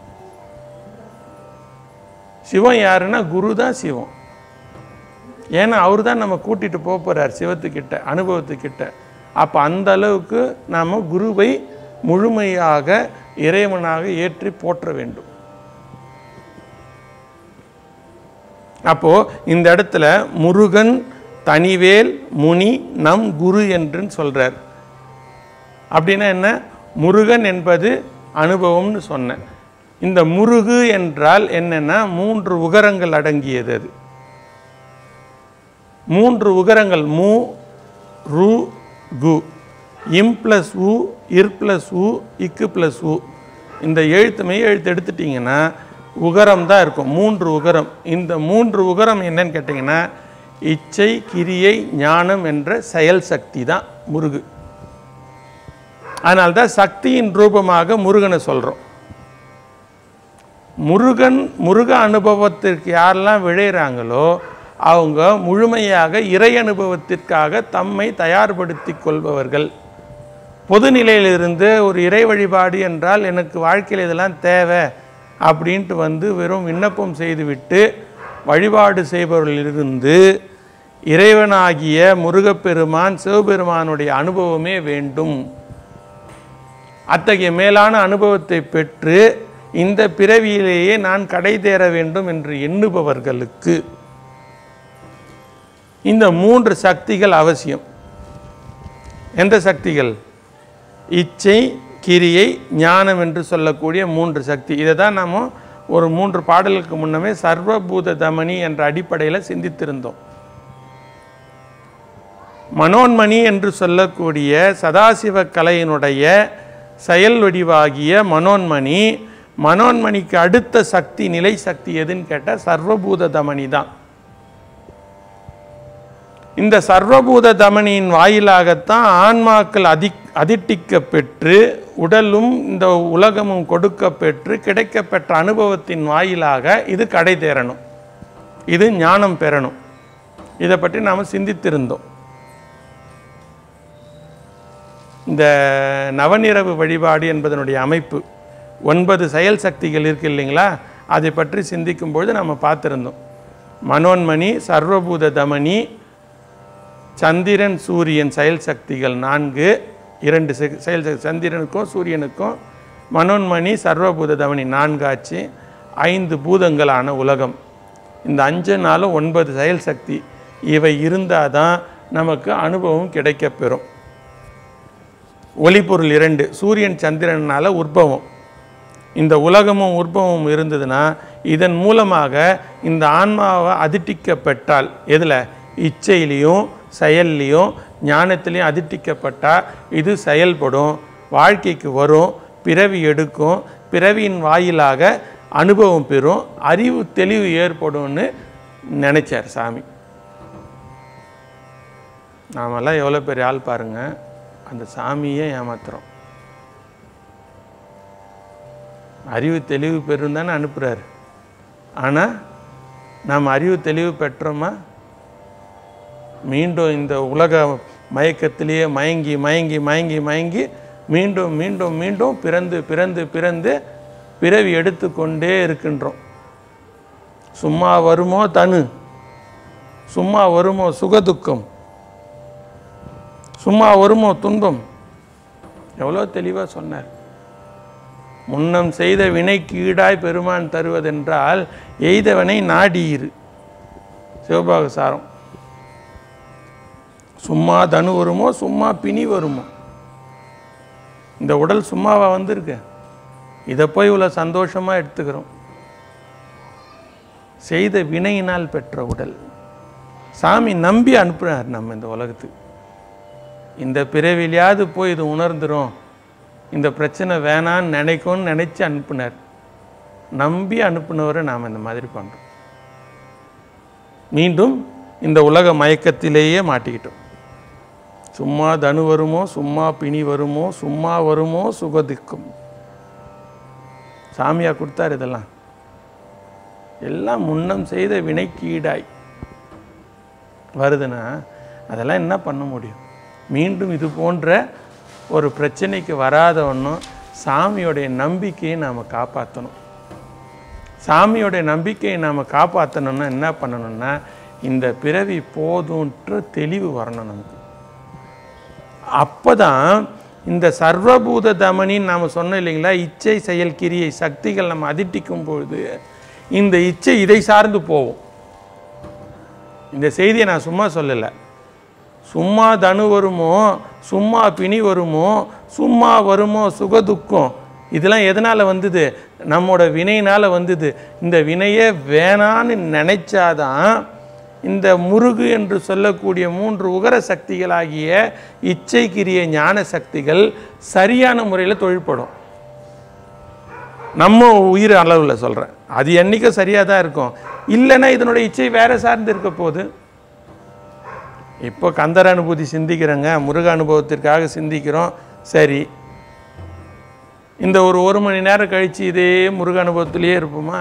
Speaker 1: சிவம் யாருன்னா குரு தான் சிவம் ஏன்னா அவர் தான் நம்ம கூட்டிட்டு போக போறார் சிவத்துக்கிட்ட அனுபவத்துக்கிட்ட அப்போ அந்த அளவுக்கு நாம் குருவை முழுமையாக இறைவனாக ஏற்றி போற்ற வேண்டும் அப்போ இந்த இடத்துல முருகன் தனிவேல் முனி நம் குரு என்றுன்னு சொல்றார் அப்படின்னா என்ன முருகன் என்பது அனுபவம்னு சொன்னேன் இந்த முருகு என்றால் என்னன்னா மூன்று உகரங்கள் அடங்கியது அது மூன்று உகரங்கள் மு ரு கு இம் ப்ளஸ் உ இர் ப்ளஸ் உ இக்கு ப்ளஸ் உ இந்த எழுத்து மெய் எழுத்து எடுத்துட்டிங்கன்னா உகரம் தான் இருக்கும் மூன்று உகரம் இந்த மூன்று உகரம் என்னன்னு கேட்டிங்கன்னா இச்சை கிரியை ஞானம் என்ற செயல் சக்தி தான் முருகு அதனால்தான் சக்தியின் ரூபமாக முருகனை சொல்கிறோம் முருகன் முருக அனுபவத்திற்கு யாரெல்லாம் விழைகிறாங்களோ அவங்க முழுமையாக இறை அனுபவத்திற்காக தம்மை தயார்படுத்தி கொள்பவர்கள் பொதுநிலையிலிருந்து ஒரு இறை வழிபாடு என்றால் எனக்கு வாழ்க்கையில் இதெல்லாம் தேவை அப்படின்ட்டு வந்து வெறும் விண்ணப்பம் செய்துவிட்டு வழிபாடு செய்பவர்களிலிருந்து இறைவனாகிய முருகப்பெருமான் சிவபெருமானுடைய அனுபவமே வேண்டும் அத்தகைய மேலான அனுபவத்தை பெற்று இந்த பிறவியிலேயே நான் கடை தேர வேண்டும் என்று எண்ணுபவர்களுக்கு இந்த மூன்று சக்திகள் அவசியம் எந்த சக்திகள் இச்சை கிரியை ஞானம் என்று சொல்லக்கூடிய மூன்று சக்தி இதை தான் நாம் ஒரு மூன்று பாடலுக்கு முன்னமே சர்வபூத தமனி என்ற அடிப்படையில் சிந்தித்திருந்தோம் மனோன்மணி என்று சொல்லக்கூடிய சதாசிவ கலையினுடைய செயல் வடிவாகிய மனோன்மணி மனோன்மணிக்கு அடுத்த சக்தி நிலை சக்தி எதுன்னு கேட்டால் சர்வபூத தமனி தான் இந்த சர்வபூத தமனியின் வாயிலாகத்தான் ஆன்மாக்கள் அதி அதிட்டிக்க பெற்று உடலும் இந்த உலகமும் கொடுக்க பெற்று கிடைக்கப்பெற்ற அனுபவத்தின் வாயிலாக இது கடை தேரணும் இது ஞானம் பெறணும் இதை பற்றி நாம் சிந்தித்திருந்தோம் இந்த நவநிரவு வழிபாடு என்பதனுடைய அமைப்பு ஒன்பது செயல் சக்திகள் இருக்கு இல்லைங்களா அதை பற்றி சிந்திக்கும் பொழுது நம்ம பார்த்துருந்தோம் மனோன்மணி சர்வபூத தமனி சந்திரன் சூரியன் செயல் சக்திகள் நான்கு இரண்டு செ- செயல் சக்தி சந்திரனுக்கும் சூரியனுக்கும் மனோன்மணி சர்வபூத தமனி நான்காச்சு ஐந்து பூதங்களான உலகம் இந்த அஞ்சு நாளும் ஒன்பது செயல் சக்தி இவை இருந்தால் தான் நமக்கு அனுபவம் கிடைக்கப்பெறும் ஒளிப்பொருள் இரண்டு சூரியன் சந்திரனால உற்பவம் இந்த உலகமும் உற்பவமும் இருந்ததுன்னா இதன் மூலமாக இந்த ஆன்மாவை அதிட்டிக்கப்பட்டால் எதில் இச்சையிலையும் செயல்லையும் ஞானத்திலையும் அதிட்டிக்கப்பட்டால் இது செயல்படும் வாழ்க்கைக்கு வரும் பிறவி எடுக்கும் பிறவியின் வாயிலாக அனுபவம் பெறும் அறிவு தெளிவு ஏற்படும்னு நினைச்சார் சாமி நாமெல்லாம் எவ்வளோ பெரிய ஆள் பாருங்க அந்த சாமியே ஏமாத்துறோம் அறிவு தெளிவு பெறும் தானே அனுப்புகிறாரு ஆனால் நாம் அறிவு தெளிவு பெற்றோமா மீண்டும் இந்த உலக மயக்கத்திலேயே மயங்கி மயங்கி மயங்கி மயங்கி மீண்டும் மீண்டும் மீண்டும் பிறந்து பிறந்து பிறந்து பிறவி எடுத்துக்கொண்டே இருக்கின்றோம் சும்மா வருமோ தனு சும்மா வருமோ சுகதுக்கம் சும்மா வருமோ துன்பம் எவ்வளோ தெளிவாக சொன்னார் முன்னம் செய்த வினைக்கு ஈடாய் பெருமான் தருவதென்றால் எய்தவனை நாடியிரு சிவபாக சாரம் சும்மா தனு வருமோ சும்மா பிணி வருமோ இந்த உடல் சும்மாவா வந்திருக்கு இதை போய் இவ்வளோ சந்தோஷமாக எடுத்துக்கிறோம் செய்த வினையினால் பெற்ற உடல் சாமி நம்பி அனுப்புனார் நம்ம இந்த உலகத்துக்கு இந்த பிறவிலையாவது போய் இது உணர்ந்துரும் இந்த பிரச்சனை வேணான்னு நினைக்கும்னு நினைச்சு அனுப்புனார் நம்பி அனுப்புனவரை நாம் இந்த மாதிரி பண்ணுறோம் மீண்டும் இந்த உலக மயக்கத்திலேயே மாட்டிக்கிட்டோம் சும்மா தனு வருமோ சும்மா பிணி வருமோ சும்மா வருமோ சுகதிக்கும் சாமியா கொடுத்தார் இதெல்லாம் எல்லாம் முன்னம் செய்த வினைக்கு ஈடாய் வருதுன்னா அதெல்லாம் என்ன பண்ண முடியும் மீண்டும் இது போன்ற ஒரு பிரச்சனைக்கு வராதவண்ணும் சாமியோடைய நம்பிக்கையை நாம் காப்பாற்றணும் சாமியோடைய நம்பிக்கையை நாம் காப்பாற்றணும்னா என்ன பண்ணணும்னா இந்த பிறவி போதுன்ற தெளிவு வரணும் நமக்கு அப்பதான் இந்த சர்வபூத தமனின்னு நாம் சொன்னோம் இல்லைங்களா இச்சை செயல் கிரியை சக்திகள் நம்ம அதிட்டிக்கும் பொழுது இந்த இச்சை இதை சார்ந்து போகும் இந்த செய்தியை நான் சும்மா சொல்லலை சும்மா தனு வருமோ சும்மா பிணி வருமோ சும்மா வருமோ சுகதுக்கம் இதெல்லாம் எதனால் வந்தது நம்மோட வினையினால் வந்தது இந்த வினையே வேணான்னு நினைச்சாதான் இந்த முருகு என்று சொல்லக்கூடிய மூன்று உகர சக்திகளாகிய இச்சை கிரிய ஞான சக்திகள் சரியான முறையில் தொழிற்படும் நம்ம உயிர் அளவில் சொல்கிறேன் அது என்றைக்கும் சரியாக தான் இருக்கும் இல்லைன்னா இதனுடைய இச்சை வேற சார்ந்து இருக்க போகுது இப்போ கந்தர அனுபூதி சிந்திக்கிறோங்க முருக அனுபவத்திற்காக சிந்திக்கிறோம் சரி இந்த ஒரு ஒரு மணி நேரம் கழித்து இதே முருக அனுபவத்திலேயே இருப்போமா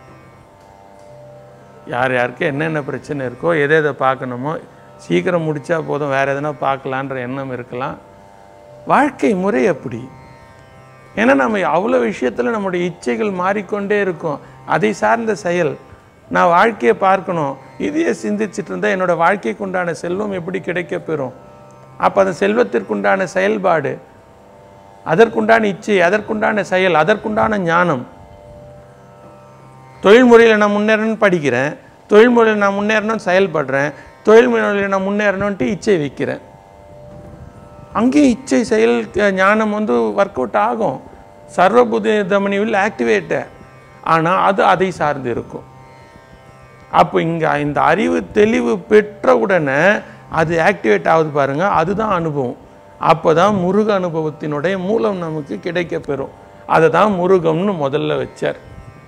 Speaker 1: யார் யாருக்கு என்னென்ன பிரச்சனை இருக்கோ எதை எதை பார்க்கணுமோ சீக்கிரம் முடித்தா போதும் வேறு எதனா பார்க்கலான்ற எண்ணம் இருக்கலாம் வாழ்க்கை முறை அப்படி ஏன்னா நம்ம அவ்வளோ விஷயத்தில் நம்முடைய இச்சைகள் மாறிக்கொண்டே இருக்கும் அதை சார்ந்த செயல் நான் வாழ்க்கையை பார்க்கணும் இதையே சிந்திச்சிட்டு இருந்தால் என்னோட வாழ்க்கைக்கு உண்டான செல்வம் எப்படி கிடைக்க பெறும் அப்போ அந்த செல்வத்திற்குண்டான செயல்பாடு அதற்குண்டான இச்சை அதற்குண்டான செயல் அதற்குண்டான ஞானம் தொழில்முறையில் நான் முன்னேறணும்னு படிக்கிறேன் தொழில்முறையில் நான் முன்னேறணும்னு செயல்படுறேன் தொழில்முறையில் நான் முன்னேறணும்ன்ட்டு இச்சை வைக்கிறேன் அங்கேயும் இச்சை செயல் அஹ், ஞானம் வந்து ஒர்க் அவுட் ஆகும் சர்வபுத தமனி வில் ஆக்டிவேட்டு ஆனால் அது அதை சார்ந்து இருக்கும் அப்போ இங்கே இந்த அறிவு தெளிவு பெற்ற உடனே அது ஆக்டிவேட் ஆகுது பாருங்க அதுதான் அனுபவம் அப்போ தான் முருக அனுபவத்தினுடைய மூலம் நமக்கு கிடைக்க பெறும் அதை தான் முருகம்னு முதல்ல வச்சார்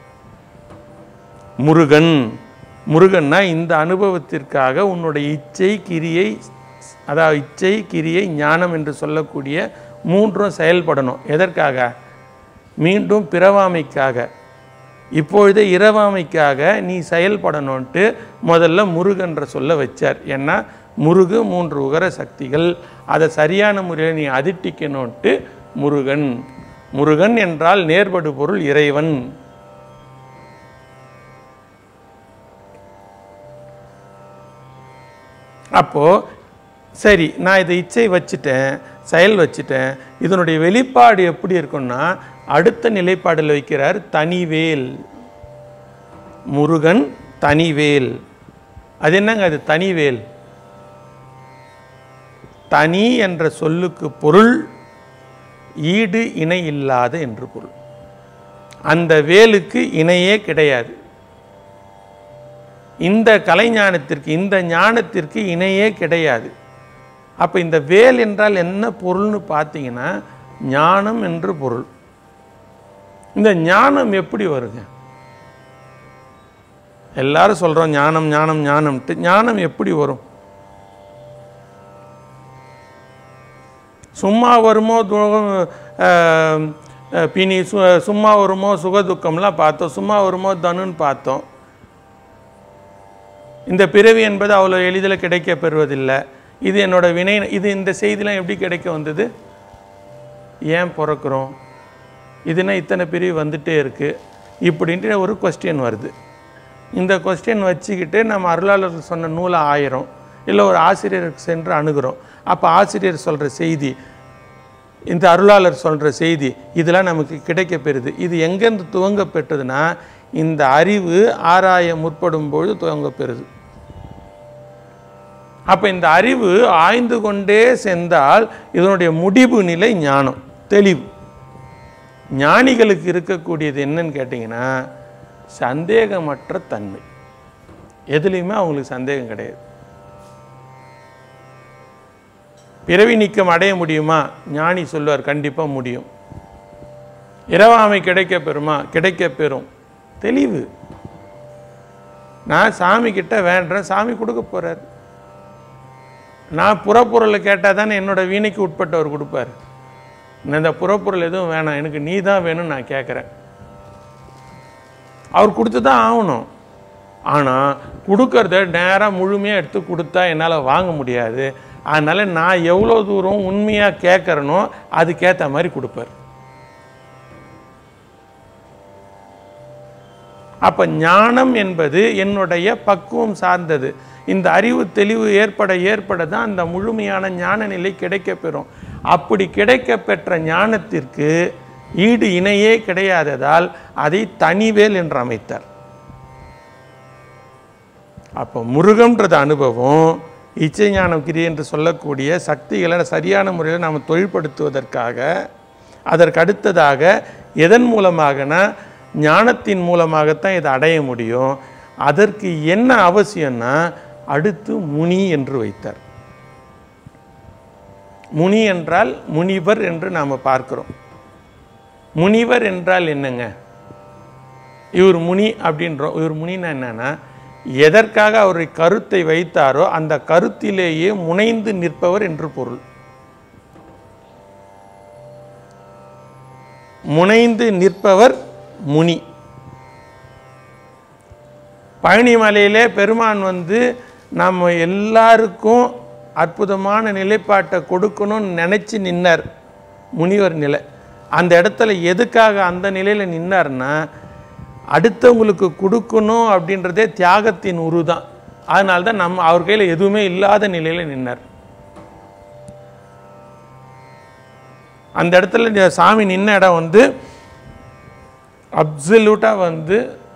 Speaker 1: முருகன் முருகன்னா இந்த அனுபவத்திற்காக உன்னுடைய இச்சை கிரியை அதாவது இச்சை கிரியை ஞானம் என்று சொல்லக்கூடிய மூன்றும் செயல்படணும் எதற்காக மீண்டும் பிறவாமைக்காக இப்பொழுதே இரவாமைக்காக நீ செயல்படணும்ன்ட்டு முதல்ல முருகன்ற சொல்ல வச்சார் ஏன்னா முருகு மூன்று உகர சக்திகள் அதை சரியான முறையில் நீ அதிட்டிக்கணும்ன்ட்டு முருகன் முருகன் என்றால் நேர்படு பொருள் இறைவன் அப்போது சரி நான் இதை இச்சை வச்சுட்டேன் செயல் வச்சுட்டேன் இதனுடைய வெளிப்பாடு எப்படி இருக்கும்னா அடுத்த நிலைப்பாடில் வைக்கிறார் தனிவேல் முருகன் தனிவேல் அது என்னங்க அது தனிவேல் தனி என்ற சொல்லுக்கு பொருள் ஈடு இணை இல்லாத என்று பொருள் அந்த வேலுக்கு இணையே கிடையாது இந்த கலைஞானத்திற்கு இந்த ஞானத்திற்கு இணையே கிடையாது அப்போ இந்த வேல் என்றால் என்ன பொருள்னு பார்த்தீங்கன்னா ஞானம் என்று பொருள் இந்த ஞானம் எப்படி வருங்க எல்லாரும் சொல்கிறோம் ஞானம் ஞானம் ஞானம்ட்டு ஞானம் எப்படி வரும் சும்மா வருமோ து- ஆஹ், அஹ், பிணி சு சும்மா வருமோ சுகதுக்கம்லாம் பார்த்தோம் சும்மா வருமோ தனுன்னு பார்த்தோம் இந்த பிறவி என்பது அவ்வளோ எளிதில் கிடைக்க பெறுவதில்லை இது என்னோட வினை இது இந்த செய்திலாம் எப்படி கிடைக்க வந்தது ஏன் பிறக்கிறோம் இதுனா இத்தனை பிரிவு வந்துட்டே இருக்குது இப்படின்ட்டு ஒரு கொஸ்டின் வருது இந்த கொஸ்டின் வச்சுக்கிட்டு நம்ம அருளாளர்கள் சொன்ன நூலை ஆயிரம் இல்லை ஒரு ஆசிரியருக்கு சென்று அணுகிறோம் அப்போ ஆசிரியர் சொல்கிற செய்தி இந்த அருளாளர் சொல்கிற செய்தி இதெல்லாம் நமக்கு கிடைக்க பெறுது இது எங்கேருந்து துவங்க பெற்றதுன்னா இந்த அறிவு ஆராய முற்படும் பொழுது துவங்க பெறுது அப்போ இந்த அறிவு ஆய்ந்து கொண்டே சென்றால் இதனுடைய முடிவு நிலை ஞானம் தெளிவு ஞானிகளுக்கு இருக்கக்கூடியது என்னன்னு கேட்டிங்கன்னா சந்தேகமற்ற தன்மை எதுலேயுமே அவங்களுக்கு சந்தேகம் கிடையாது பிறவி நீக்கம் அடைய முடியுமா ஞானி சொல்லுவார் கண்டிப்பாக முடியும் இரவாமை கிடைக்க பெறுமா கிடைக்க பெறும் தெளிவு நான் சாமி கிட்ட வேண்டுறேன் சாமி கொடுக்க போறார் நான் புறப்பொருளை கேட்டால் தானே என்னோட வீணைக்கு உட்பட்டவர் கொடுப்பார் நான் இந்த புறப்பொருள் எதுவும் வேணாம் எனக்கு நீ தான் வேணும்னு நான் கேட்குறேன் அவர் கொடுத்து தான் ஆகணும் ஆனால் கொடுக்கறத நேராக முழுமையாக எடுத்து கொடுத்தா என்னால் வாங்க முடியாது அதனால் நான் எவ்வளோ தூரம் உண்மையாக கேட்குறனோ அதுக்கேற்ற மாதிரி கொடுப்பார் அப்போ ஞானம் என்பது என்னுடைய பக்குவம் சார்ந்தது இந்த அறிவு தெளிவு ஏற்பட ஏற்பட தான் அந்த முழுமையான ஞான நிலை கிடைக்க பெறும் அப்படி கிடைக்க பெற்ற ஞானத்திற்கு ஈடு இணையே கிடையாததால் அதை தனிவேல் என்று அமைத்தார் அப்போ முருகன்றது அனுபவம் இச்சை ஞானம் கிரி என்று சொல்லக்கூடிய சக்திகளை சரியான முறையில் நாம் தொழில்படுத்துவதற்காக அதற்கு அடுத்ததாக எதன் மூலமாகனா ஞானத்தின் மூலமாகத்தான் இதை அடைய முடியும் அதற்கு என்ன அவசியம்னா அடுத்து முனி என்று வைத்தார் முனி என்றால் முனிவர் என்று நாம் பார்க்கிறோம் முனிவர் என்றால் என்னங்க இவர் முனி அப்படின்றோம் இவர் முனினா என்னன்னா எதற்காக அவர் கருத்தை வைத்தாரோ அந்த கருத்திலேயே முனைந்து நிற்பவர் என்று பொருள் முனைந்து நிற்பவர் முனி பழனி மலையிலே பெருமான் வந்து நம்ம எல்லாருக்கும் அற்புதமான நிலைப்பாட்டை கொடுக்கணும்னு நினச்சி நின்னார் முனிவர் நிலை அந்த இடத்துல எதுக்காக அந்த நிலையில் நின்னார்னா அடுத்தவங்களுக்கு கொடுக்கணும் அப்படின்றதே தியாகத்தின் உரு தான் அதனால தான் நம்ம அவர் கையில் எதுவுமே இல்லாத நிலையில் நின்னார் அந்த இடத்துல இந்த சாமி நின்ன இடம் வந்து அப்சல்யூட்டாக வந்து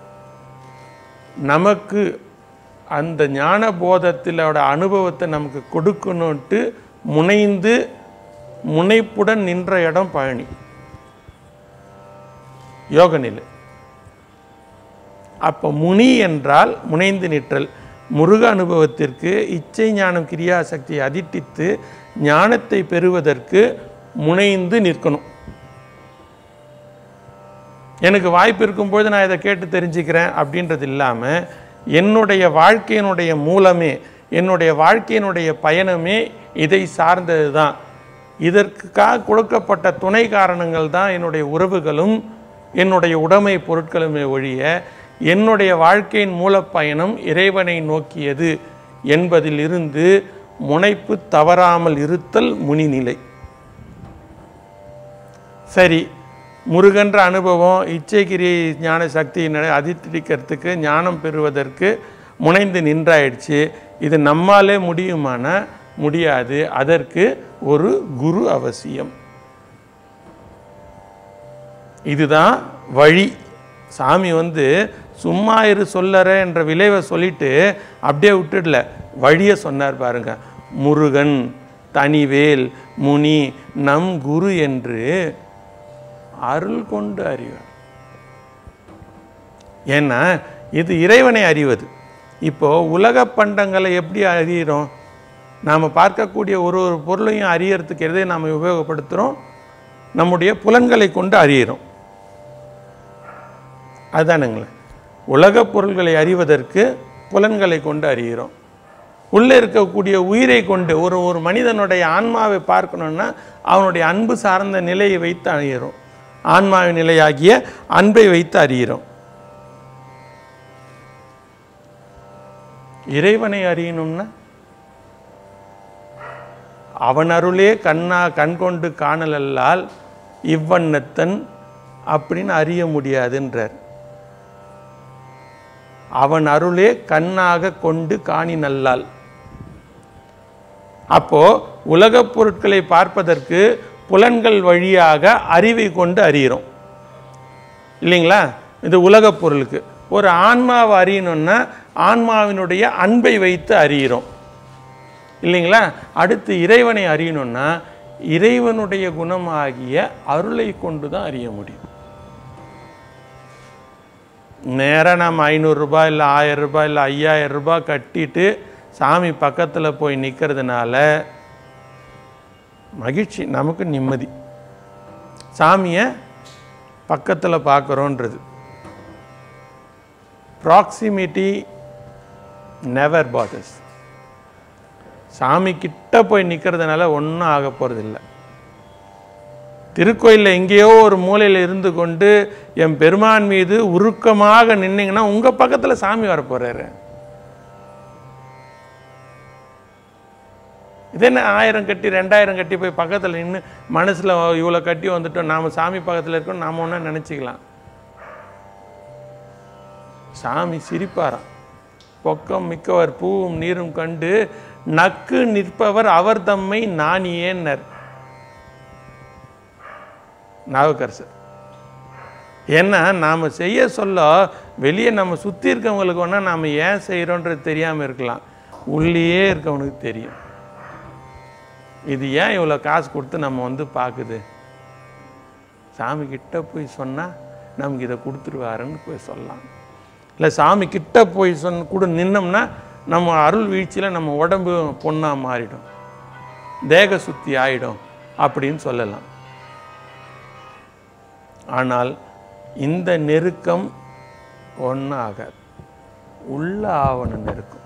Speaker 1: நமக்கு அந்த ஞான போதத்திலோட அனுபவத்தை நமக்கு கொடுக்கணுன்ட்டு முனைந்து முனைப்புடன் நின்ற இடம் பழனி யோக நிலை அப்போ முனி என்றால் முனைந்து நிற்றல் முருக அனுபவத்திற்கு இச்சை ஞானம் கிரியாசக்தியை அதிட்டித்து ஞானத்தை பெறுவதற்கு முனைந்து நிற்கணும் எனக்கு வாய்ப்பு இருக்கும்போது நான் இதை கேட்டு தெரிஞ்சுக்கிறேன் அப்படின்றது இல்லாமல் என்னுடைய வாழ்க்கையினுடைய மூலமே என்னுடைய வாழ்க்கையினுடைய பயணமே இதை சார்ந்தது தான் இதற்காக கொடுக்கப்பட்ட துணை காரணங்கள் தான் என்னுடைய உறவுகளும் என்னுடைய உடைமை பொருட்களுமே ஒழிய என்னுடைய வாழ்க்கையின் மூலப்பயணம் இறைவனை நோக்கியது என்பதிலிருந்து முனைப்பு தவறாமல் இருத்தல் முனிநிலை சரி முருகன்ற அனுபவம் இச்சைகிரி ஞான சக்தியினை அதித்திரிக்கிறதுக்கு ஞானம் பெறுவதற்கு முனைந்து நின்றாயிடுச்சு இது நம்மாலே முடியுமான முடியாது அதற்கு ஒரு குரு அவசியம் இதுதான் வழி சாமி வந்து சும்மா இரு சொல்லற என்ற விளைவை சொல்லிட்டு அப்படியே விட்டுடல வழியை சொன்னார் பாருங்க முருகன் தனிவேல் முனி நம் குரு என்று அருள் கொண்டு அறிவார் ஏன்னா இது இறைவனை அறிவது இப்போ உலக பண்டங்களை எப்படி அறிகிறோம் நாம் பார்க்கக்கூடிய ஒரு ஒரு பொருளையும் அறியறதுக்கு எதை நாம் உபயோகப்படுத்துகிறோம் நம்முடைய புலன்களை கொண்டு அறிகிறோம் அதுதானுங்களே உலகப் பொருள்களை அறிவதற்கு புலன்களை கொண்டு அறிகிறோம் உள்ளே இருக்கக்கூடிய உயிரை கொண்டு ஒரு ஒரு மனிதனுடைய ஆன்மாவை பார்க்கணுன்னா அவனுடைய அன்பு சார்ந்த நிலையை வைத்து அறிகிறோம் ஆன்மாவின் நிலையாகிய அன்பை வைத்து அறிகிறோம் இறைவனை அறியணும்னா அவன் அருளே கண்ணா கண் கொண்டு காணலல்லால் இவ்வண்ணத்தன் அப்படின்னு அறிய முடியாதுன்றார் அவன் அருளே கண்ணாக கொண்டு காணி நல்லால் அப்போ உலகப் பொருட்களை பார்ப்பதற்கு புலன்கள் வழியாக அறிவை கொண்டு அறிகிறோம் இல்லைங்களா இது உலகப் பொருளுக்கு ஒரு ஆன்மாவை அறியணும்னா ஆன்மாவினுடைய அன்பை வைத்து அறிகிறோம் இல்லைங்களா அடுத்து இறைவனை அறியணும்னா இறைவனுடைய குணமாகிய அருளை கொண்டு தான் அறிய முடியும் நேராக நம்ம ஐநூறுரூபா இல்லை ஆயிரம் ரூபாய் இல்லை ஐயாயிரம் ரூபாய் கட்டிட்டு சாமி பக்கத்தில் போய் நிற்கிறதுனால மகிழ்ச்சி நமக்கு நிம்மதி சாமியை பக்கத்தில் பார்க்குறோன்றது ப்ராக்சிமிட்டி நெவர் பாதர்ஸ் சாமி கிட்ட போய் நிற்கிறதுனால ஒன்றும் ஆக போகிறதில்ல திருக்கோயிலில் எங்கேயோ ஒரு மூலையில் இருந்து கொண்டு என் பெருமான் மீது உருக்கமாக நின்னீங்கன்னா உங்கள் பக்கத்தில் சாமி வரப்போகிறாரு இது என்ன ஆயிரம் கட்டி ரெண்டாயிரம் கட்டி போய் பக்கத்தில் நின்று மனசில் இவ்வளோ கட்டி வந்துட்டோம் நாம் சாமி பக்கத்தில் இருக்கோம் நாம் ஒன்றா நினச்சிக்கலாம் சாமி சிரிப்பாராம் பொக்கம் மிக்கவர் பூவும் நீரும் கண்டு நக்கு நிற்பவர் அவர் தம்மை நாணியேன்னர் நாவுக்கரசர் ஏன்னா நாம் செய்ய சொல்ல வெளியே நம்ம சுற்றி இருக்கவங்களுக்கு வேணா நாம் ஏன் செய்கிறோன்றது தெரியாமல் இருக்கலாம் உள்ளேயே இருக்கவனுக்கு தெரியும் இது ஏன் இவ்வளோ காசு கொடுத்து நம்ம வந்து பார்க்குது சாமி கிட்ட போய் சொன்னால் நமக்கு இதை கொடுத்துருவாருன்னு போய் சொல்லலாம் இல்லை சாமி கிட்ட போய் சொன்ன கூட நின்னோம்னா நம்ம அருள் வீழ்ச்சியில் நம்ம உடம்பு பொண்ணாக மாறிடும் தேக சுத்தி ஆயிடும் அப்படின்னு சொல்லலாம் ஆனால் இந்த நெருக்கம் ஒன்றும் ஆகாது உள்ள ஆவண நெருக்கம்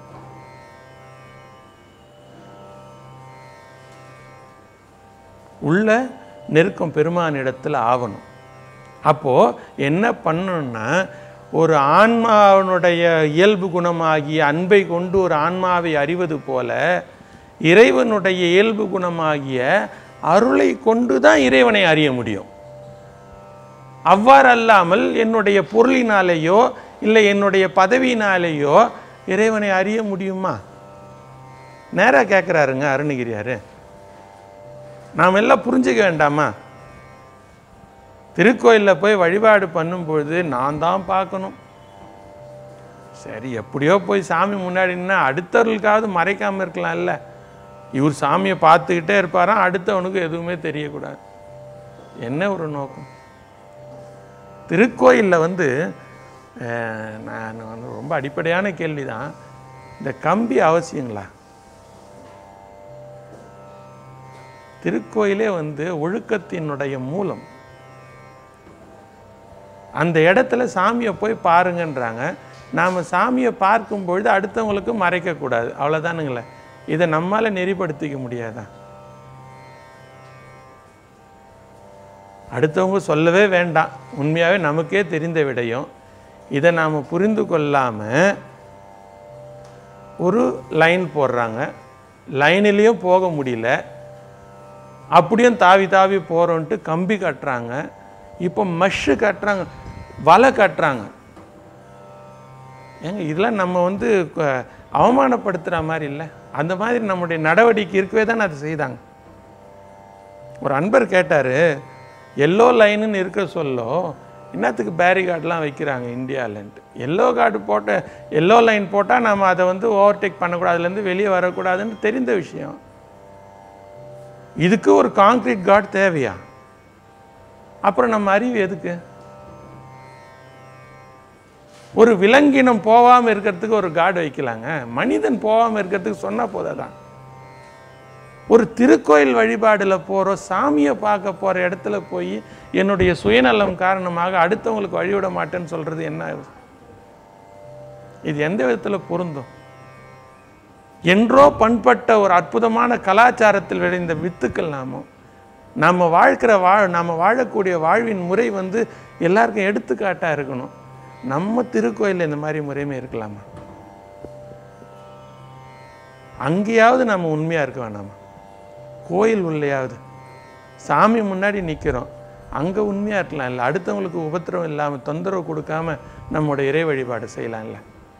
Speaker 1: உள்ள நெருக்கம் பெருமானிடத்தில் ஆவணும் அப்போது என்ன பண்ணணும்னா ஒரு ஆன்மாவினுடைய இயல்பு குணமாகிய அன்பை கொண்டு ஒரு ஆன்மாவை அறிவது போல இறைவனுடைய இயல்பு குணமாகிய அருளை கொண்டு தான் இறைவனை அறிய முடியும் அவ்வாறு அல்லாமல் என்னுடைய பொருளினாலேயோ இல்லை என்னுடைய பதவியினாலேயோ இறைவனை அறிய முடியுமா நேராக கேட்குறாருங்க அருணகிரியார் நாம் எல்லாம் புரிஞ்சுக்க வேண்டாமா திருக்கோயிலில் போய் வழிபாடு பண்ணும்பொழுது நான் தான் பார்க்கணும் சரி எப்படியோ போய் சாமி முன்னாடின்னா அடுத்தவர்களுக்காவது மறைக்காமல் இருக்கலாம்ல இவர் சாமியை பார்த்துக்கிட்டே இருப்பாராம் அடுத்தவனுக்கு எதுவுமே தெரியக்கூடாது என்ன ஒரு நோக்கம் திருக்கோயிலில் வந்து அஹ், நான் வந்து ரொம்ப அடிப்படையான கேள்வி தான் இந்த கம்பி அவசியங்களா திருக்கோயிலே வந்து ஒழுக்கத்தினுடைய மூலம் அந்த இடத்துல சாமியை போய் பாருங்கன்றாங்க நாம் சாமியை பார்க்கும் பொழுது அடுத்தவங்களுக்கு மறைக்கக்கூடாது அவ்வளோதானுங்களே இதை நம்மால் நெறிப்படுத்திக்க முடியாதா அடுத்தவங்க சொல்லவே வேண்டாம் உண்மையாகவே நமக்கே தெரிந்த விடயம் இதை நாம் புரிந்து கொள்ளாமல் ஒரு லைன் போடுறாங்க லைனிலையும் போக முடியல அப்படியும் தாவி தாவி போகிறோன்ட்டு கம்பி கட்டுறாங்க இப்போ மஷ்ஷு கட்டுறாங்க வலை கட்டுறாங்க ஏங்க இதெல்லாம் நம்ம வந்து க- அவமானப்படுத்துகிற மாதிரி இல்லை அந்த மாதிரி நம்முடைய நடவடிக்கை இருக்கவே தானே அதை செய்தாங்க ஒரு அன்பர் கேட்டார் எல்லோ லைனுன்னு இருக்க சொல்லோ என்னத்துக்கு பேரிகார்டெலாம் வைக்கிறாங்க இந்தியாவிலன்ட்டு எல்லோ கார்டு போட்ட எல்லோ லைன் போட்டால் நம்ம அதை வந்து ஓவர்டேக் பண்ணக்கூடாது அதுலேருந்து வெளியே வரக்கூடாதுன்னு தெரிந்த விஷயம் இதுக்கு ஒரு காங்க்ரீட் கார்டு தேவையா அப்புறம் நம்ம அறிவு எதுக்கு ஒரு விலங்கினம் போகாமல் இருக்கிறதுக்கு ஒரு கார்டு வைக்கலாங்க மனிதன் போகாமல் இருக்கிறதுக்கு சொன்னால் போதாதான் ஒரு திருக்கோயில் வழிபாடுல போகிறோம் சாமியை பார்க்க போகிற இடத்துல போய் என்னுடைய சுயநலம் காரணமாக அடுத்தவங்களுக்கு வழிவிட மாட்டேன்னு சொல்கிறது என்ன இது எந்த விதத்தில் பொருந்தும் என்றோ பண்பட்ட ஒரு அற்புதமான கலாச்சாரத்தில் விளைந்த வித்துக்கள் நாமோ நம்ம வாழ்க்கிற வாழ் நம்ம வாழக்கூடிய வாழ்வின் முறை வந்து எல்லாருக்கும் எடுத்துக்காட்டாக இருக்கணும் நம்ம திருக்கோயிலில் இந்த மாதிரி முறையுமே இருக்கலாமா அங்கேயாவது நம்ம உண்மையாக இருக்க வேணாமா கோயில் உள்ளேயாவது சாமி முன்னாடி நிற்கிறோம் அங்கே உண்மையாக இருக்கலாம் இல்லை அடுத்தவங்களுக்கு உபத்திரவம் இல்லாமல் தொந்தரவு கொடுக்காம நம்மளோட இறை வழிபாடு செய்யலாம்ல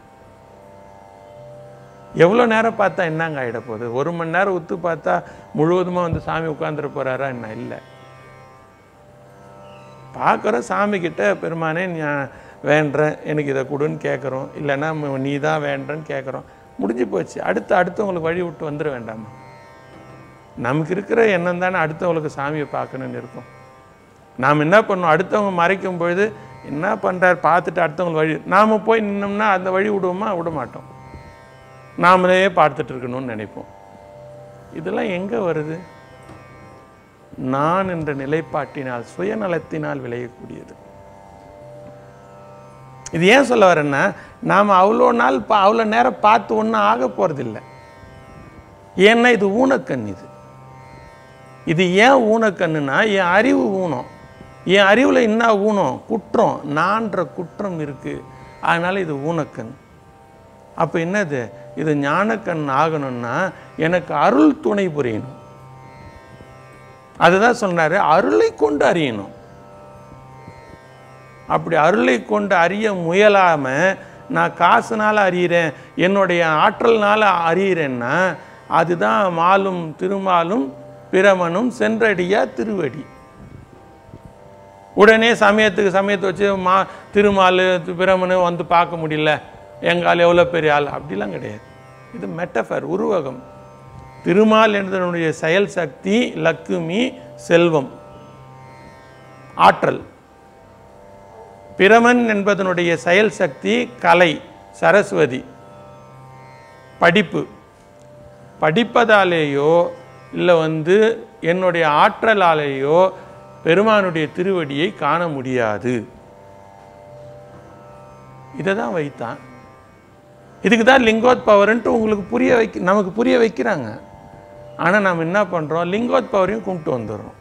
Speaker 1: எவ்வளோ நேரம் பார்த்தா என்னங்க ஆகிட போகுது ஒரு மணி நேரம் உத்து பார்த்தா முழுவதுமாக வந்து சாமி உட்காந்துட போகிறாரா என்ன இல்லை பார்க்குறோம் சாமி கிட்ட பெருமானே நான் வேண்டுறேன் எனக்கு இதை கொடுன்னு கேட்குறோம் இல்லைன்னா ம- நீ தான் வேண்டுறேன்னு கேட்குறோம் முடிஞ்சு போச்சு அடுத்து அடுத்தவங்களுக்கு வழி விட்டு வந்துட வேண்டாமா நமக்கு இருக்கிற எண்ணம் தானே அடுத்தவங்களுக்கு சாமியை பார்க்கணும்னு இருக்கும் நாம் என்ன பண்ணோம் அடுத்தவங்க மறைக்கும் பொழுது என்ன பண்ணுறார் பார்த்துட்டு அடுத்தவங்க வழி நாம் போய் நின்னோம்னா அந்த வழி விடுவோமா விட மாட்டோம் நாமளே பார்த்துட்டு இருக்கணும்னு நினைப்போம் இதெல்லாம் எங்கே வருது நான் என்ற நிலைப்பாட்டினால் சுயநலத்தினால் விளையக்கூடியது இது ஏன் சொல்ல வரேன்னா நாம் அவ்வளோ நாள் பா அவ்வளோ நேரம் பார்த்து ஒன்றும் ஆக போகிறதில்ல ஏன்னா இது ஊனக்கண் இது இது ஏன் ஊனக்கண்ணுனா என் அறிவு ஊனம் என் அறிவில் என்ன ஊனம் குற்றம் நான்ற குற்றம் இருக்குது அதனால் இது ஊனக்கண் அப்போ என்னது இது ஞானக்கண் ஆகணும்னா எனக்கு அருள் துணை புரியணும் அதுதான் சொன்னாரு அருளை கொண்டு அறியணும் அப்படி அருளை கொண்டு அறிய முயலாம நான் காசுனால அறியிறேன் என்னுடைய ஆற்றல்னால அறியிறேன்னா அதுதான் மாலும் திருமாலும் பிரமனும் சென்றடியா திருவடி உடனே சமயத்துக்கு சமயத்தை வச்சு மா திருமால் பிரமனு வந்து பார்க்க முடியல எங்கால் எவ்வளோ பெரிய ஆள் அப்படிலாம் கிடையாது இது மெட்டஃபர் உருவகம் திருமால் என்பதனுடைய செயல் சக்தி லக்குமி செல்வம் ஆற்றல் பிரமன் என்பதனுடைய செயல் சக்தி கலை சரஸ்வதி படிப்பு படிப்பதாலேயோ இல்லை வந்து என்னுடைய ஆற்றலாலேயோ பெருமானுடைய திருவடியை காண முடியாது இதை தான் வைத்தான் இதுக்கு தான் லிங்கோத் பவர்ன்ட்டு உங்களுக்கு புரிய வைக்க நமக்கு புரிய வைக்கிறாங்க ஆனால் நாம் என்ன பண்ணுறோம் லிங்கோத் பவரையும் கும்பிட்டு வந்துடுறோம்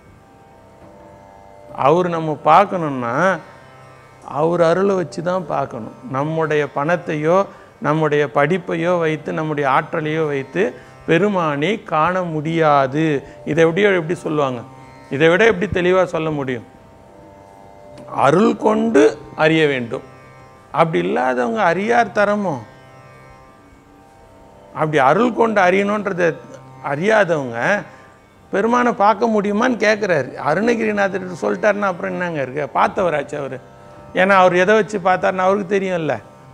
Speaker 1: அவர் நம்ம பார்க்கணுன்னா அவர் அருளை வச்சு தான் பார்க்கணும் நம்முடைய பணத்தையோ நம்முடைய படிப்பையோ வைத்து நம்முடைய ஆற்றலையோ வைத்து பெருமானை காண முடியாது இதை எப்படியோ எப்படி சொல்லுவாங்க இதை விட எப்படி தெளிவாக சொல்ல முடியும் அருள் கொண்டு அறிய வேண்டும் அப்படி இல்லாதவங்க அறியார் தரமோ அப்படி அருள் கொண்டு அறியணுன்றத அறியாதவங்க பெருமானை பார்க்க முடியுமான்னு கேட்குறாரு அருணகிரிநாதர் சொல்லிட்டாருன்னா அப்புறம் என்னங்க இருக்கு பார்த்தவராச்சு அவர் ஏன்னா அவர் எதை வச்சு பார்த்தாருன்னு அவருக்கு தெரியும்ல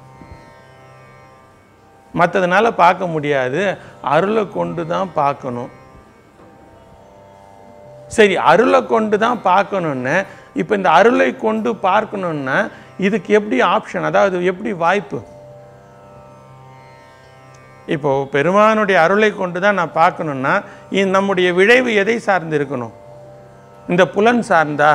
Speaker 1: மற்றதுனால பார்க்க முடியாது அருளை கொண்டு தான் பார்க்கணும் சரி அருளை கொண்டு தான் பார்க்கணுன்னு இப்போ இந்த அருளை கொண்டு பார்க்கணுன்னா இதுக்கு எப்படி ஆப்ஷன் அதாவது எப்படி வாய்ப்பு இப்போ பெருமானுடைய அருளை கொண்டு தான் நான் பார்க்கணுன்னா இ- நம்முடைய விளைவு எதை சார்ந்து இருக்கணும் இந்த புலன் சார்ந்தா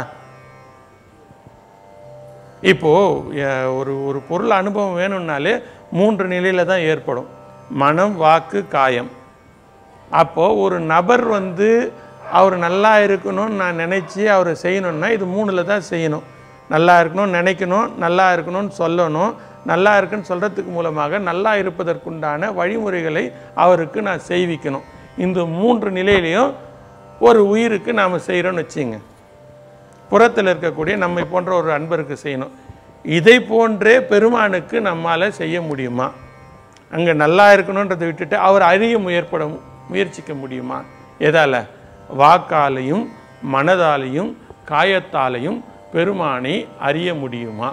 Speaker 1: இப்போ அஹ், ஒரு ஒரு பொருள் அனுபவம் வேணும்னாலே மூன்று நிலையில தான் ஏற்படும் மனம் வாக்கு காயம் அப்போ ஒரு நபர் வந்து அவர் நல்லா இருக்கணும்னு நான் நினைச்சு அவரை செய்யணும்னா இது மூணுல தான் செய்யணும் நல்லா இருக்கணும்னு நினைக்கணும் நல்லா இருக்கணும்னு சொல்லணும் நல்லா இருக்குன்னு சொல்றதுக்கு மூலமாக நல்லா இருப்பதற்குண்டான வழிமுறைகளை அவருக்கு நான் செய்விக்கணும் இந்த மூன்று நிலையிலையும் ஒரு உயிருக்கு நாம் செய்கிறோன்னு வச்சுங்க புறத்தில் இருக்கக்கூடிய நம்மை போன்ற ஒரு அன்பருக்கு செய்யணும் இதை போன்றே பெருமானுக்கு நம்மால் செய்ய முடியுமா அங்கே நல்லா இருக்கணுன்றதை விட்டுட்டு அவர் அறிய முயற்பட முயற்சிக்க முடியுமா எதால வாக்காலையும் மனதாலையும் காயத்தாலையும் பெருமானை அறிய முடியுமா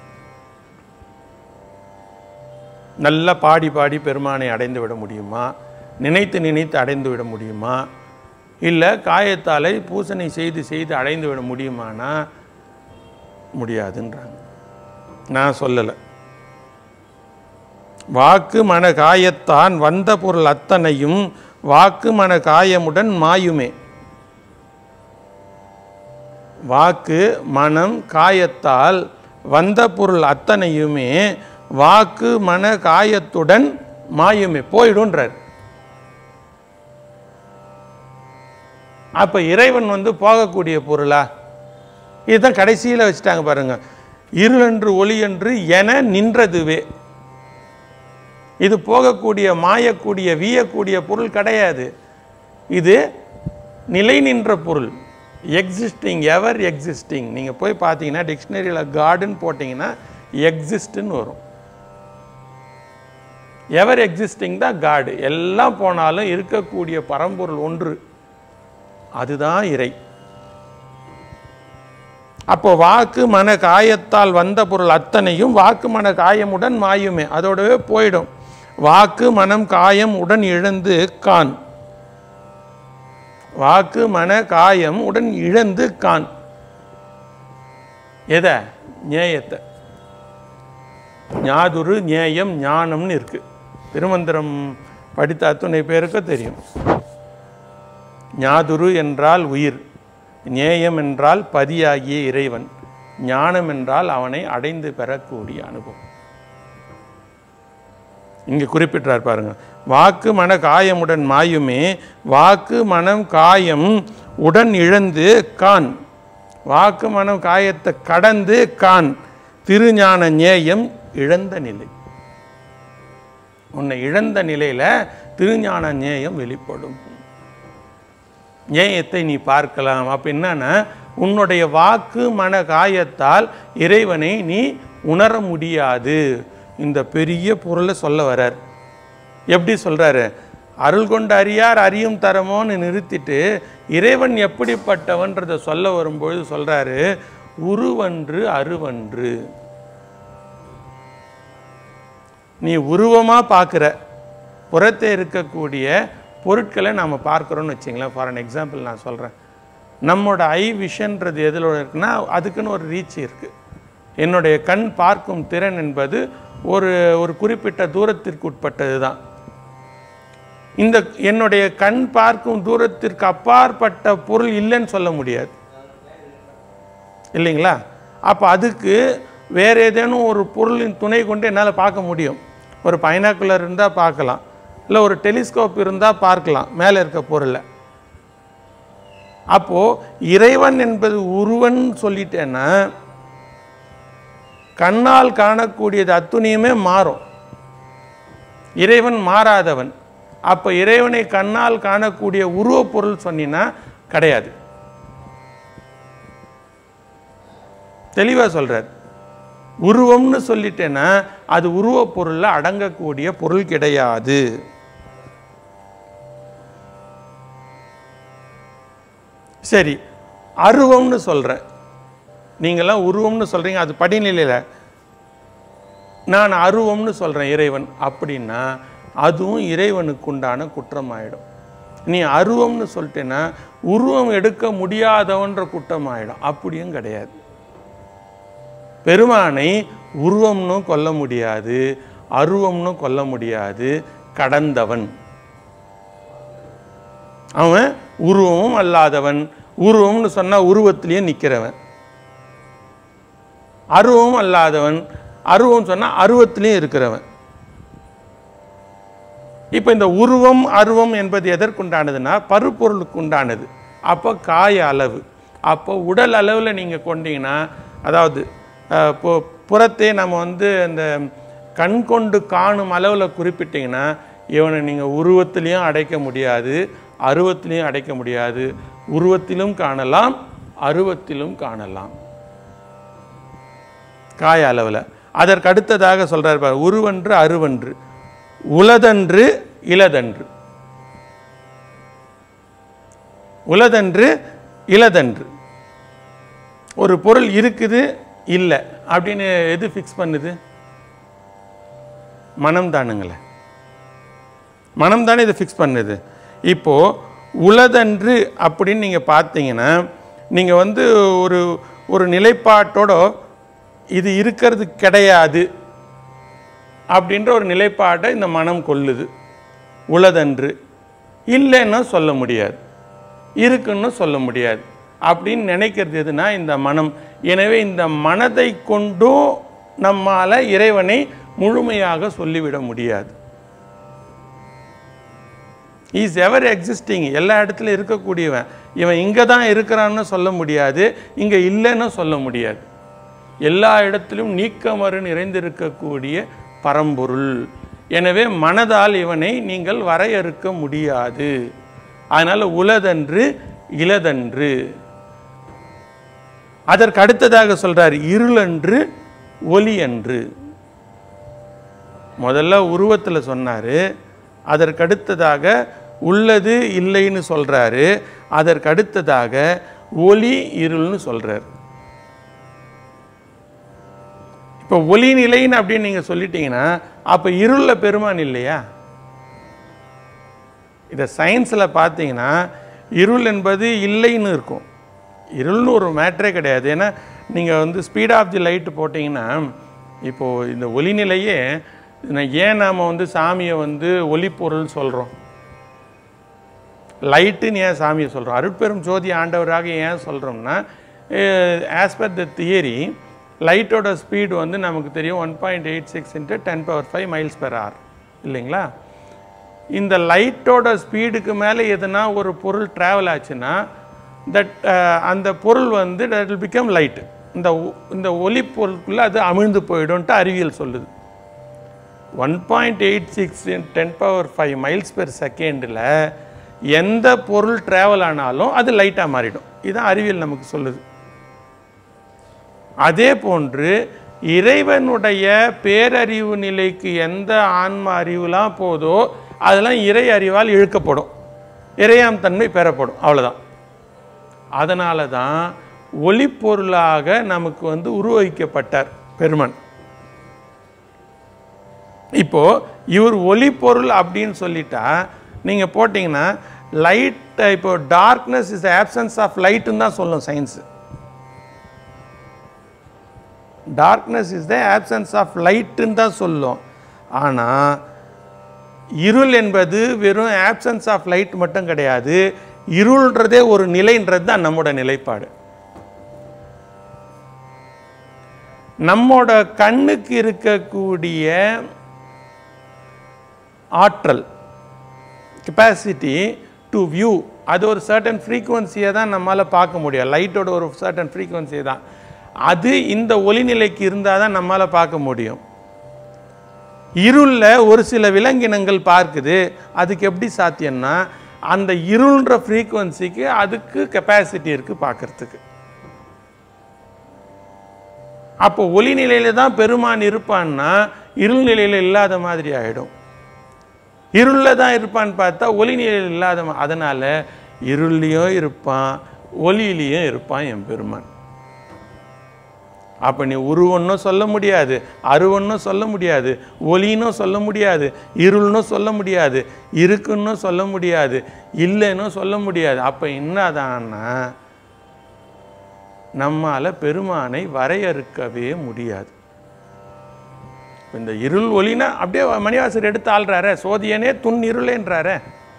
Speaker 1: நல்லா பாடி பாடி பெருமானை அடைந்து விட முடியுமா நினைத்து நினைத்து அடைந்து விட முடியுமா இல்லை காயத்தாலை பூசணை செய்து செய்து அடைந்து விட முடியுமானா முடியாதுன்றாங்க நான் சொல்லலை வாக்கு மன காயத்தான் வந்த பொருள் அத்தனையும் வாக்கு மன காயமுடன் மாயுமே வாக்கு மனம் காயத்தால் வந்த பொருள் அத்தனையுமே வாக்கு மன காயத்துடன் மாயுமே போயிடுன்றார் அப்போ இறைவன் வந்து போகக்கூடிய பொருளா இதுதான் கடைசியில் வச்சுட்டாங்க பாருங்க இருளன்று ஒளியன்று என நின்றதுவே இது போகக்கூடிய மாயக்கூடிய வீயக்கூடிய பொருள் கிடையாது இது நிலை நின்ற பொருள் எக்ஸிஸ்டிங் எவர் எக்ஸிஸ்டிங் நீங்கள் போய் பார்த்தீங்கன்னா டிக்ஷனரியில் காடுன்னு போட்டிங்கன்னா எக்ஸிஸ்ட்னு வரும் எவர் எக்ஸிஸ்டிங் தான் காடு எல்லாம் போனாலும் இருக்கக்கூடிய பரம்பொருள் ஒன்று அதுதான் இறை அப்போ வாக்கு மன காயத்தால் வந்த பொருள் அத்தனையும் வாக்கு மன காயமுடன் மாயுமே அதோடவே போயிடும் வாக்கு மனம் காயம் உடன் இழந்து கான் வாக்கு மன காயம் உடன் இழந்து கான் எதை ஞேயத்தை ஞாதுரு ஞேயம் ஞானம்னு இருக்கு திருமந்திரம் படித்த அத்துணை பேருக்கு தெரியும் ஞாதுரு என்றால் உயிர் ஞேயம் என்றால் பதியாகிய இறைவன் ஞானம் என்றால் அவனை அடைந்து பெறக்கூடிய அனுபவம் இங்கே குறிப்பிட்டார் பாருங்க வாக்கு மன காயமுடன் மாயுமே வாக்கு மனம் காயம் உடன் இழந்து கான் வாக்கு மனம் காயத்தை கடந்து கான் திருஞான ஞேயம் இழந்த நிலை உன்னை இழந்த நிலையில திருஞான ஞேயம் வெளிப்படும் ஞேயத்தை நீ பார்க்கலாம் அப்ப என்னன்னா உன்னுடைய வாக்கு மன காயத்தால் இறைவனை நீ உணர முடியாது இந்த பெரிய பொருளை சொல்ல வரார் எப்படி சொல்றாரு அருள் கொண்டு அறியார் அறியும் தரமோன்னு நிறுத்திட்டு இறைவன் எப்படிப்பட்டவன்றதை சொல்ல வரும்பொழுது சொல்றாரு உருவன்று அருவன்று நீ உருவமா பார்க்குற புறத்தே இருக்கக்கூடிய பொருட்களை நாம் பார்க்குறோன்னு வச்சிங்களேன் ஃபார் அன் எக்ஸாம்பிள் நான் சொல்கிறேன் நம்மளோட ஐ விஷன்றது எதில் இருக்குன்னா அதுக்குன்னு ஒரு ரீச் இருக்குது என்னுடைய கண் பார்க்கும் திறன் என்பது ஒரு ஒரு குறிப்பிட்ட தூரத்திற்கு உட்பட்டது தான் இந்த என்னுடைய கண் பார்க்கும் தூரத்திற்கு அப்பாற்பட்ட பொருள் இல்லைன்னு சொல்ல முடியாது இல்லைங்களா அப்போ அதுக்கு வேற ஏதேனும் ஒரு பொருளின் துணை கொண்டு என்னால் பார்க்க முடியும் ஒரு பைனாக்குலர் இருந்தால் பார்க்கலாம் இல்லை ஒரு டெலிஸ்கோப் இருந்தால் பார்க்கலாம் மேலே இருக்க பொருளை அப்போது இறைவன் என்பது உருவன் சொல்லிட்டேன்னா கண்ணால் காணக்கூடியது அத்துணியுமே மாறும் இறைவன் மாறாதவன் அப்போ இறைவனை கண்ணால் காணக்கூடிய உருவப் பொருள் சொன்னீங்கன்னா கிடையாது தெளிவாக சொல்றார் உருவம்னு சொல்லிட்டேன்னா அது உருவப் பொருளில் அடங்கக்கூடிய பொருள் கிடையாது சரி அருவம்னு சொல்கிறேன் நீங்களாம் உருவம்னு சொல்கிறீங்க அது படிநிலையில் நான் அருவம்னு சொல்கிறேன் இறைவன் அப்படின்னா அதுவும் இறைவனுக்கு உண்டான குற்றமாயிடும் நீ அருவம்னு சொல்லிட்டேன்னா உருவம் எடுக்க முடியாதவன்ற குற்றமாயிடும் அப்படியும் கிடையாது பெருமானை உருவம்னு கொல்ல முடியாது அருவம்னு கொல்ல முடியாது கடந்தவன் அவன் உருவமும் அல்லாதவன் உருவம்னு சொன்னா உருவத்திலேயே நிற்கிறவன் அருவம் அல்லாதவன் அருவம் சொன்னா அருவத்திலேயும் இருக்கிறவன் இப்போ இந்த உருவம் அருவம் என்பது எதற்குண்டானதுன்னா பருப்பொருளுக்கு உண்டானது அப்போ காய அளவு அப்போ உடல் அளவில் நீங்கள் கொண்டீங்கன்னா அதாவது அஹ், பு- புறத்தே நம்ம வந்து அந்த கண் கொண்டு காணும் அளவில் குறிப்பிட்டீங்கன்னா இவனை நீங்கள் உருவத்திலையும் அடைக்க முடியாது அருவத்திலையும் அடைக்க முடியாது உருவத்திலும் காணலாம் அருவத்திலும் காணலாம் காய அளவில் அதற்கு அடுத்ததாக சொல்றார் பாரு உருவன்று அருவன்று உளதன்று இலதன்று உளதன்று இலதன்று ஒரு பொருள் இருக்குது இல்லை அப்படின்னு எது ஃபிக்ஸ் பண்ணுது மனம் தானுங்களே மனம் தானே இதை ஃபிக்ஸ் பண்ணுது இப்போ உளதன்று அப்படின்னு நீங்கள் பார்த்தீங்கன்னா நீங்கள் வந்து ஒரு ஒரு நிலைப்பாட்டோட இது இருக்கிறது கிடையாது அப்படின்ற ஒரு நிலைப்பாட்டை இந்த மனம் கொள்ளுது உளதன்று இல்லைன்னு சொல்ல முடியாது இருக்குன்னு சொல்ல முடியாது அப்படின்னு நினைக்கிறது எதுனா இந்த மனம் எனவே இந்த மனதை கொண்டும் நம்மால இறைவனை முழுமையாக சொல்லிவிட முடியாது இஸ் எவர் எக்ஸிஸ்டிங் எல்லா இடத்துலையும் இருக்கக்கூடியவன் இவன் இங்கே தான் இருக்கிறான்னு சொல்ல முடியாது இங்கே இல்லைன்னு சொல்ல முடியாது எல்லா இடத்திலும் நீக்கமறு நிறைந்திருக்கக்கூடிய பரம்பொருள் எனவே மனதால் இவனை நீங்கள் வரையறுக்க முடியாது அதனால் உலதன்று இலதன்று அதற்கு அடுத்ததாக சொல்றார் இருளன்று ஒளி அன்று முதல்ல உருவத்தில் சொன்னார் அதற்கு அடுத்ததாக உள்ளது இல்லைன்னு சொல்றாரு அதற்கு அடுத்ததாக ஒளி இருள்னு சொல்றார் இப்போ ஒளி நிலைன்னு அப்படின்னு நீங்க சொல்லிட்டீங்கன்னா அப்ப இருள்ல பெருமான் இல்லையா இதை சயின்ஸில் பார்த்தீங்கன்னா இருள் என்பது இல்லைன்னு இருக்கும் இருள்னு ஒரு மேட்ரே கிடையாது ஏன்னா நீங்கள் வந்து ஸ்பீட் ஆஃப் தி லைட் போட்டிங்கன்னா இப்போது இந்த ஒளிநிலையே நான் ஏன் நாம் வந்து சாமியை வந்து ஒளிப்பொருள் சொல்கிறோம் லைட்டுன்னு ஏன் சாமியை சொல்கிறோம் அருட்பெரும் ஜோதி ஆண்டவராக ஏன் சொல்கிறோம்னா ஆஸ் பர் த தியரி லைட்டோட ஸ்பீடு வந்து நமக்கு தெரியும் one point eight six into ten power five miles per hour இல்லைங்களா இந்த லைட்டோட ஸ்பீடுக்கு மேலே எதுனா ஒரு பொருள் ட்ராவல் ஆச்சுன்னா தட் அந்த பொருள் வந்து தட் will become லைட் இந்த ஒ- இந்த ஒளி பொருளுக்குள்ளே அது அமிழ்ந்து போயிடும்ட்டு அறிவியல் சொல்லுது one point eight six ten power five miles per செகண்டில் எந்த பொருள் ட்ராவல் ஆனாலும் அது லைட்டாக மாறிடும் இதுதான் அறிவியல் நமக்கு சொல்லுது அதே போன்று இறைவனுடைய பேரறிவு நிலைக்கு எந்த ஆன்ம அறிவுலாம் போதோ அதெல்லாம் இறை அறிவால் இழுக்கப்படும் இறையாம் தன்மை பெறப்படும் அவ்வளவுதான் அதனால தான் ஒளிப்பொருளாக நமக்கு வந்து உருவகிக்கப்பட்டார் பெருமன் இப்போ இவர் ஒளிப்பொருள் அப்படின்னு சொல்லிட்டா நீங்க போட்டிங்கன்னா லைட் இப்போ டார்க்னஸ் இஸ் ஆப்சன்ஸ் ஆஃப் லைட்டுன்னு தான் சொல்லும் science darkness is the absence of லைட்டுன்னு தான் சொல்லும் ஆனால் இருள் என்பது வெறும் ஆப்சன்ஸ் ஆஃப் லைட் மட்டும் கிடையாது இருள்ன்றதே ஒரு நிலைன்றது தான் நம்மோட நிலைப்பாடு நம்மோட கண்ணுக்கு இருக்கக்கூடிய ஆற்றல் கெப்பாசிட்டி டு வியூ அது ஒரு சர்டன் ஃப்ரீக்குவன்சியை தான் நம்மால் பார்க்க முடியும் லைட்டோட ஒரு சர்டன் ஃப்ரீக்குவன்சி தான் அது இந்த ஒளிநிலைக்கு இருந்தால் தான் நம்மால் பார்க்க முடியும் இருளில் ஒரு சில விலங்கினங்கள் பார்க்குது அதுக்கு எப்படி சாத்தியம்னா அந்த இருள்ன்ற ஃப்ரீக்குவன்சிக்கு அதுக்கு கெப்பாசிட்டி இருக்குது பார்க்கறதுக்கு அப்போ ஒளி நிலையில தான் பெருமான் இருப்பான்னா இருள் நிலையில இல்லாத மாதிரி ஆயிடும் இருளில் தான் இருப்பான்னு பார்த்தா ஒளி நிலையில் இல்லாத மா- அதனால இருள்லையும் இருப்பான் ஒளியிலையும் இருப்பான் என் பெருமான் அப்போ நீ உருவன்னும் சொல்ல முடியாது அருவன்னும் சொல்ல முடியாது ஒளின்னும் சொல்ல முடியாது இருள்னும் சொல்ல முடியாது இருக்குன்னு சொல்ல முடியாது இல்லைன்னு சொல்ல முடியாது அப்போ என்னதான்னா நம்மால பெருமானை வரையறுக்கவே முடியாது இப்ப இந்த இருள் ஒளினா அப்படியே மணிவாசர் எடுத்து ஆள்றாரே சோதியனே துன் இருளேன்றாரே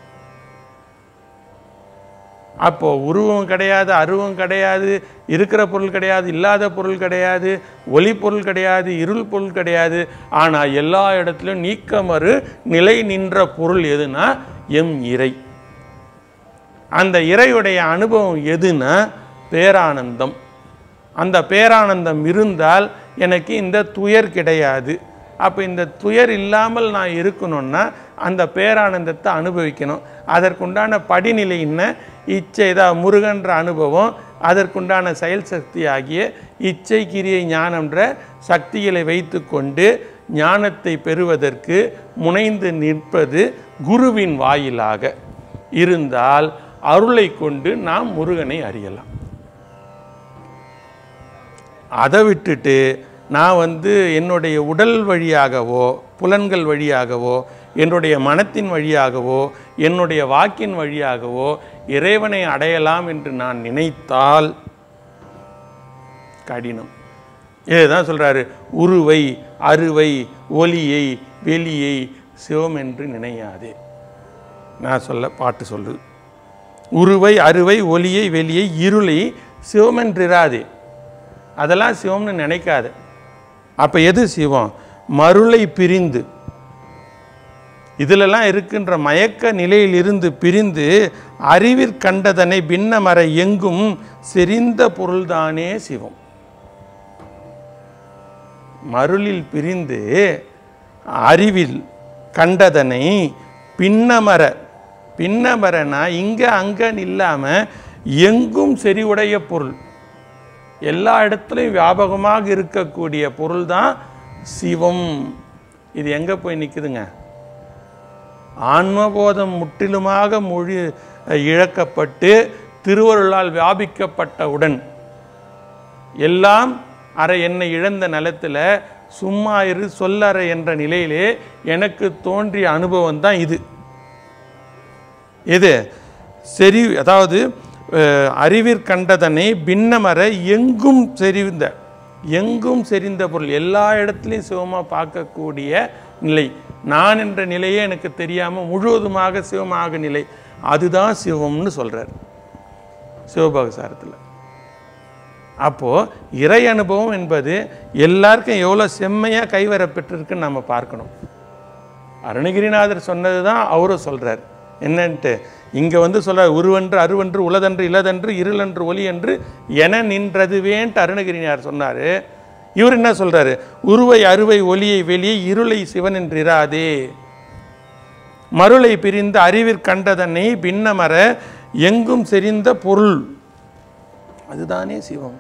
Speaker 1: அப்போ உருவம் கிடையாது அருவம் கிடையாது இருக்கிற பொருள் கிடையாது இல்லாத பொருள் கிடையாது ஒளி பொருள் கிடையாது இருள் பொருள் கிடையாது ஆனால் எல்லா இடத்துலையும் நீக்கமறு நிலை நின்ற பொருள் எதுனா எம் இறை அந்த இறையுடைய அனுபவம் எதுனா பேரானந்தம் அந்த பேரானந்தம் இருந்தால் எனக்கு இந்த துயர் கிடையாது அப்போ இந்த துயர் இல்லாமல் நான் இருக்கணும்னா அந்த பேரானந்தத்தை அனுபவிக்கணும் அதற்குண்டான படிநிலை என்ன இச்சை தான் முருகன்ற அனுபவம் அதற்குண்டான செயல் சக்தி ஆகிய இச்சை கிரியை ஞானம்ன்ற சக்திகளை வைத்துக்கொண்டு ஞானத்தை பெறுவதற்கு முனைந்து நிற்பது குருவின் வாயிலாக இருந்தால் அருளை கொண்டு நாம் முருகனை அறியலாம் அதை விட்டுட்டு நான் வந்து என்னுடைய உடல் வழியாகவோ புலன்கள் வழியாகவோ என்னுடைய மனத்தின் வழியாகவோ என்னுடைய வாக்கின் வழியாகவோ இறைவனை அடையலாம் என்று நான் நினைத்தால் கடினம் இதுதான் சொல்றாரு உருவை அருவை ஒலியை வெளியை சிவம் என்று நினையாதே நான் சொல்ல பாட்டு சொல்லு உருவை அருவை ஒலியை வெளியை இருளை சிவமென்றிராதே அதெல்லாம் சிவம்னு நினைக்காத அப்ப எது சிவம் மருளை பிரிந்து இதிலெல்லாம் இருக்கின்ற மயக்க நிலையிலிருந்து பிரிந்து அறிவிற் கண்டதனை பின்னமர எங்கும் செறிந்த பொருள்தானே சிவம் மருளில் பிரிந்து அறிவில் கண்டதனை பின்னமர பின்னமரனா இங்க அங்கன்னு இல்லாம எங்கும் செறிவுடைய பொருள் எல்லா இடத்துலையும் வியாபகமாக இருக்கக்கூடிய பொருள் தான் சிவம் இது எங்க போய் நிக்குதுங்க ஆன்மபோதம் முற்றிலுமாக மொழி இழக்கப்பட்டு திருவருளால் வியாபிக்கப்பட்டவுடன் எல்லாம் அற என்னை இழந்த நிலத்துல சும்மா இரு சொல்லற என்ற நிலையிலே எனக்கு தோன்றிய அனுபவம் தான் இது இது செறி அதாவது அஹ், அறிவிற் கண்டதனை பின்னமர எங்கும் செறிந்த எங்கும் செறிந்த பொருள் எல்லா இடத்துலையும் சிவமாக பார்க்கக்கூடிய நிலை நான் என்ற நிலையே எனக்கு தெரியாமல் முழுவதுமாக சிவமாக நிலை அதுதான் சிவம்னு சொல்றார் சிவபாகசாரத்தில் அப்போது இறை அனுபவம் என்பது எல்லாருக்கும் எவ்வளோ செம்மையாக கைவர பெற்றிருக்குன்னு நம்ம பார்க்கணும் அருணகிரிநாதர் சொன்னது தான் அவரும் சொல்கிறார் என்னன்ட்டு இங்கே வந்து சொல்கிறார் உருவன்று அருவன்று உளதன்று இலதன்று இருளன்று ஒளி என்று என நின்றதுவேன்ட்டு அருணகிரிநாதர் சொன்னார் இவர் என்ன சொல்றாரு உருவை அருவை ஒளியை வெளியே இருளை சிவன் என்றிராதே மருளை பிரிந்த அறிவிற் கண்டதனை பின்னமர எங்கும் செறிந்த பொருள் அதுதானே சிவம்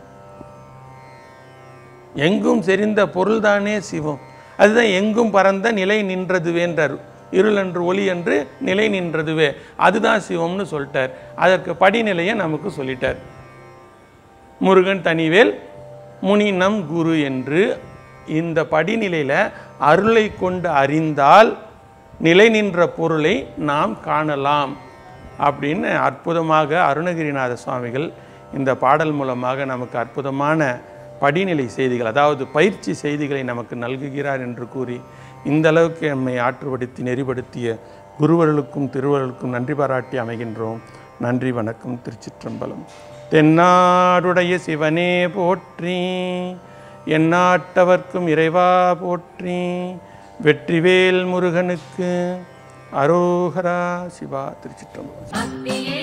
Speaker 1: எங்கும் செறிந்த பொருள்தானே சிவம் அதுதான் எங்கும் பறந்த நிலை நின்றதுவேன்றார் இருள் என்று ஒளி என்று நிலை நின்றதுவே அதுதான் சிவம்னு சொல்லிட்டார் அதற்கு படிநிலையை நமக்கு சொல்லிட்டார் முருகன் தனிவேல் முனி நம் குரு என்று இந்த படிநிலையில் அருளை கொண்டு அறிந்தால் நிலை நின்ற பொருளை நாம் காணலாம் அப்படின்னு அற்புதமாக அருணகிரிநாத சுவாமிகள் இந்த பாடல் மூலமாக நமக்கு அற்புதமான படிநிலை செய்திகள் அதாவது பயிற்சி செய்திகளை நமக்கு நல்குகிறார் என்று கூறி இந்த அளவுக்கு நம்மை ஆற்றுப்படுத்தி நெறிப்படுத்திய குருவர்களுக்கும் திருவர்களுக்கும் நன்றி பாராட்டி அமைகின்றோம் நன்றி வணக்கம் திருச்சிற்றம்பலம் தென்னாடுடைய சிவனே போற்றி எந்நாட்டவர்க்கும் இறைவா போற்றி வெற்றிவேல் முருகனுக்கு அரோகரா சிவா திருச்சிற்றம்பலம்
Speaker 3: பக்தியே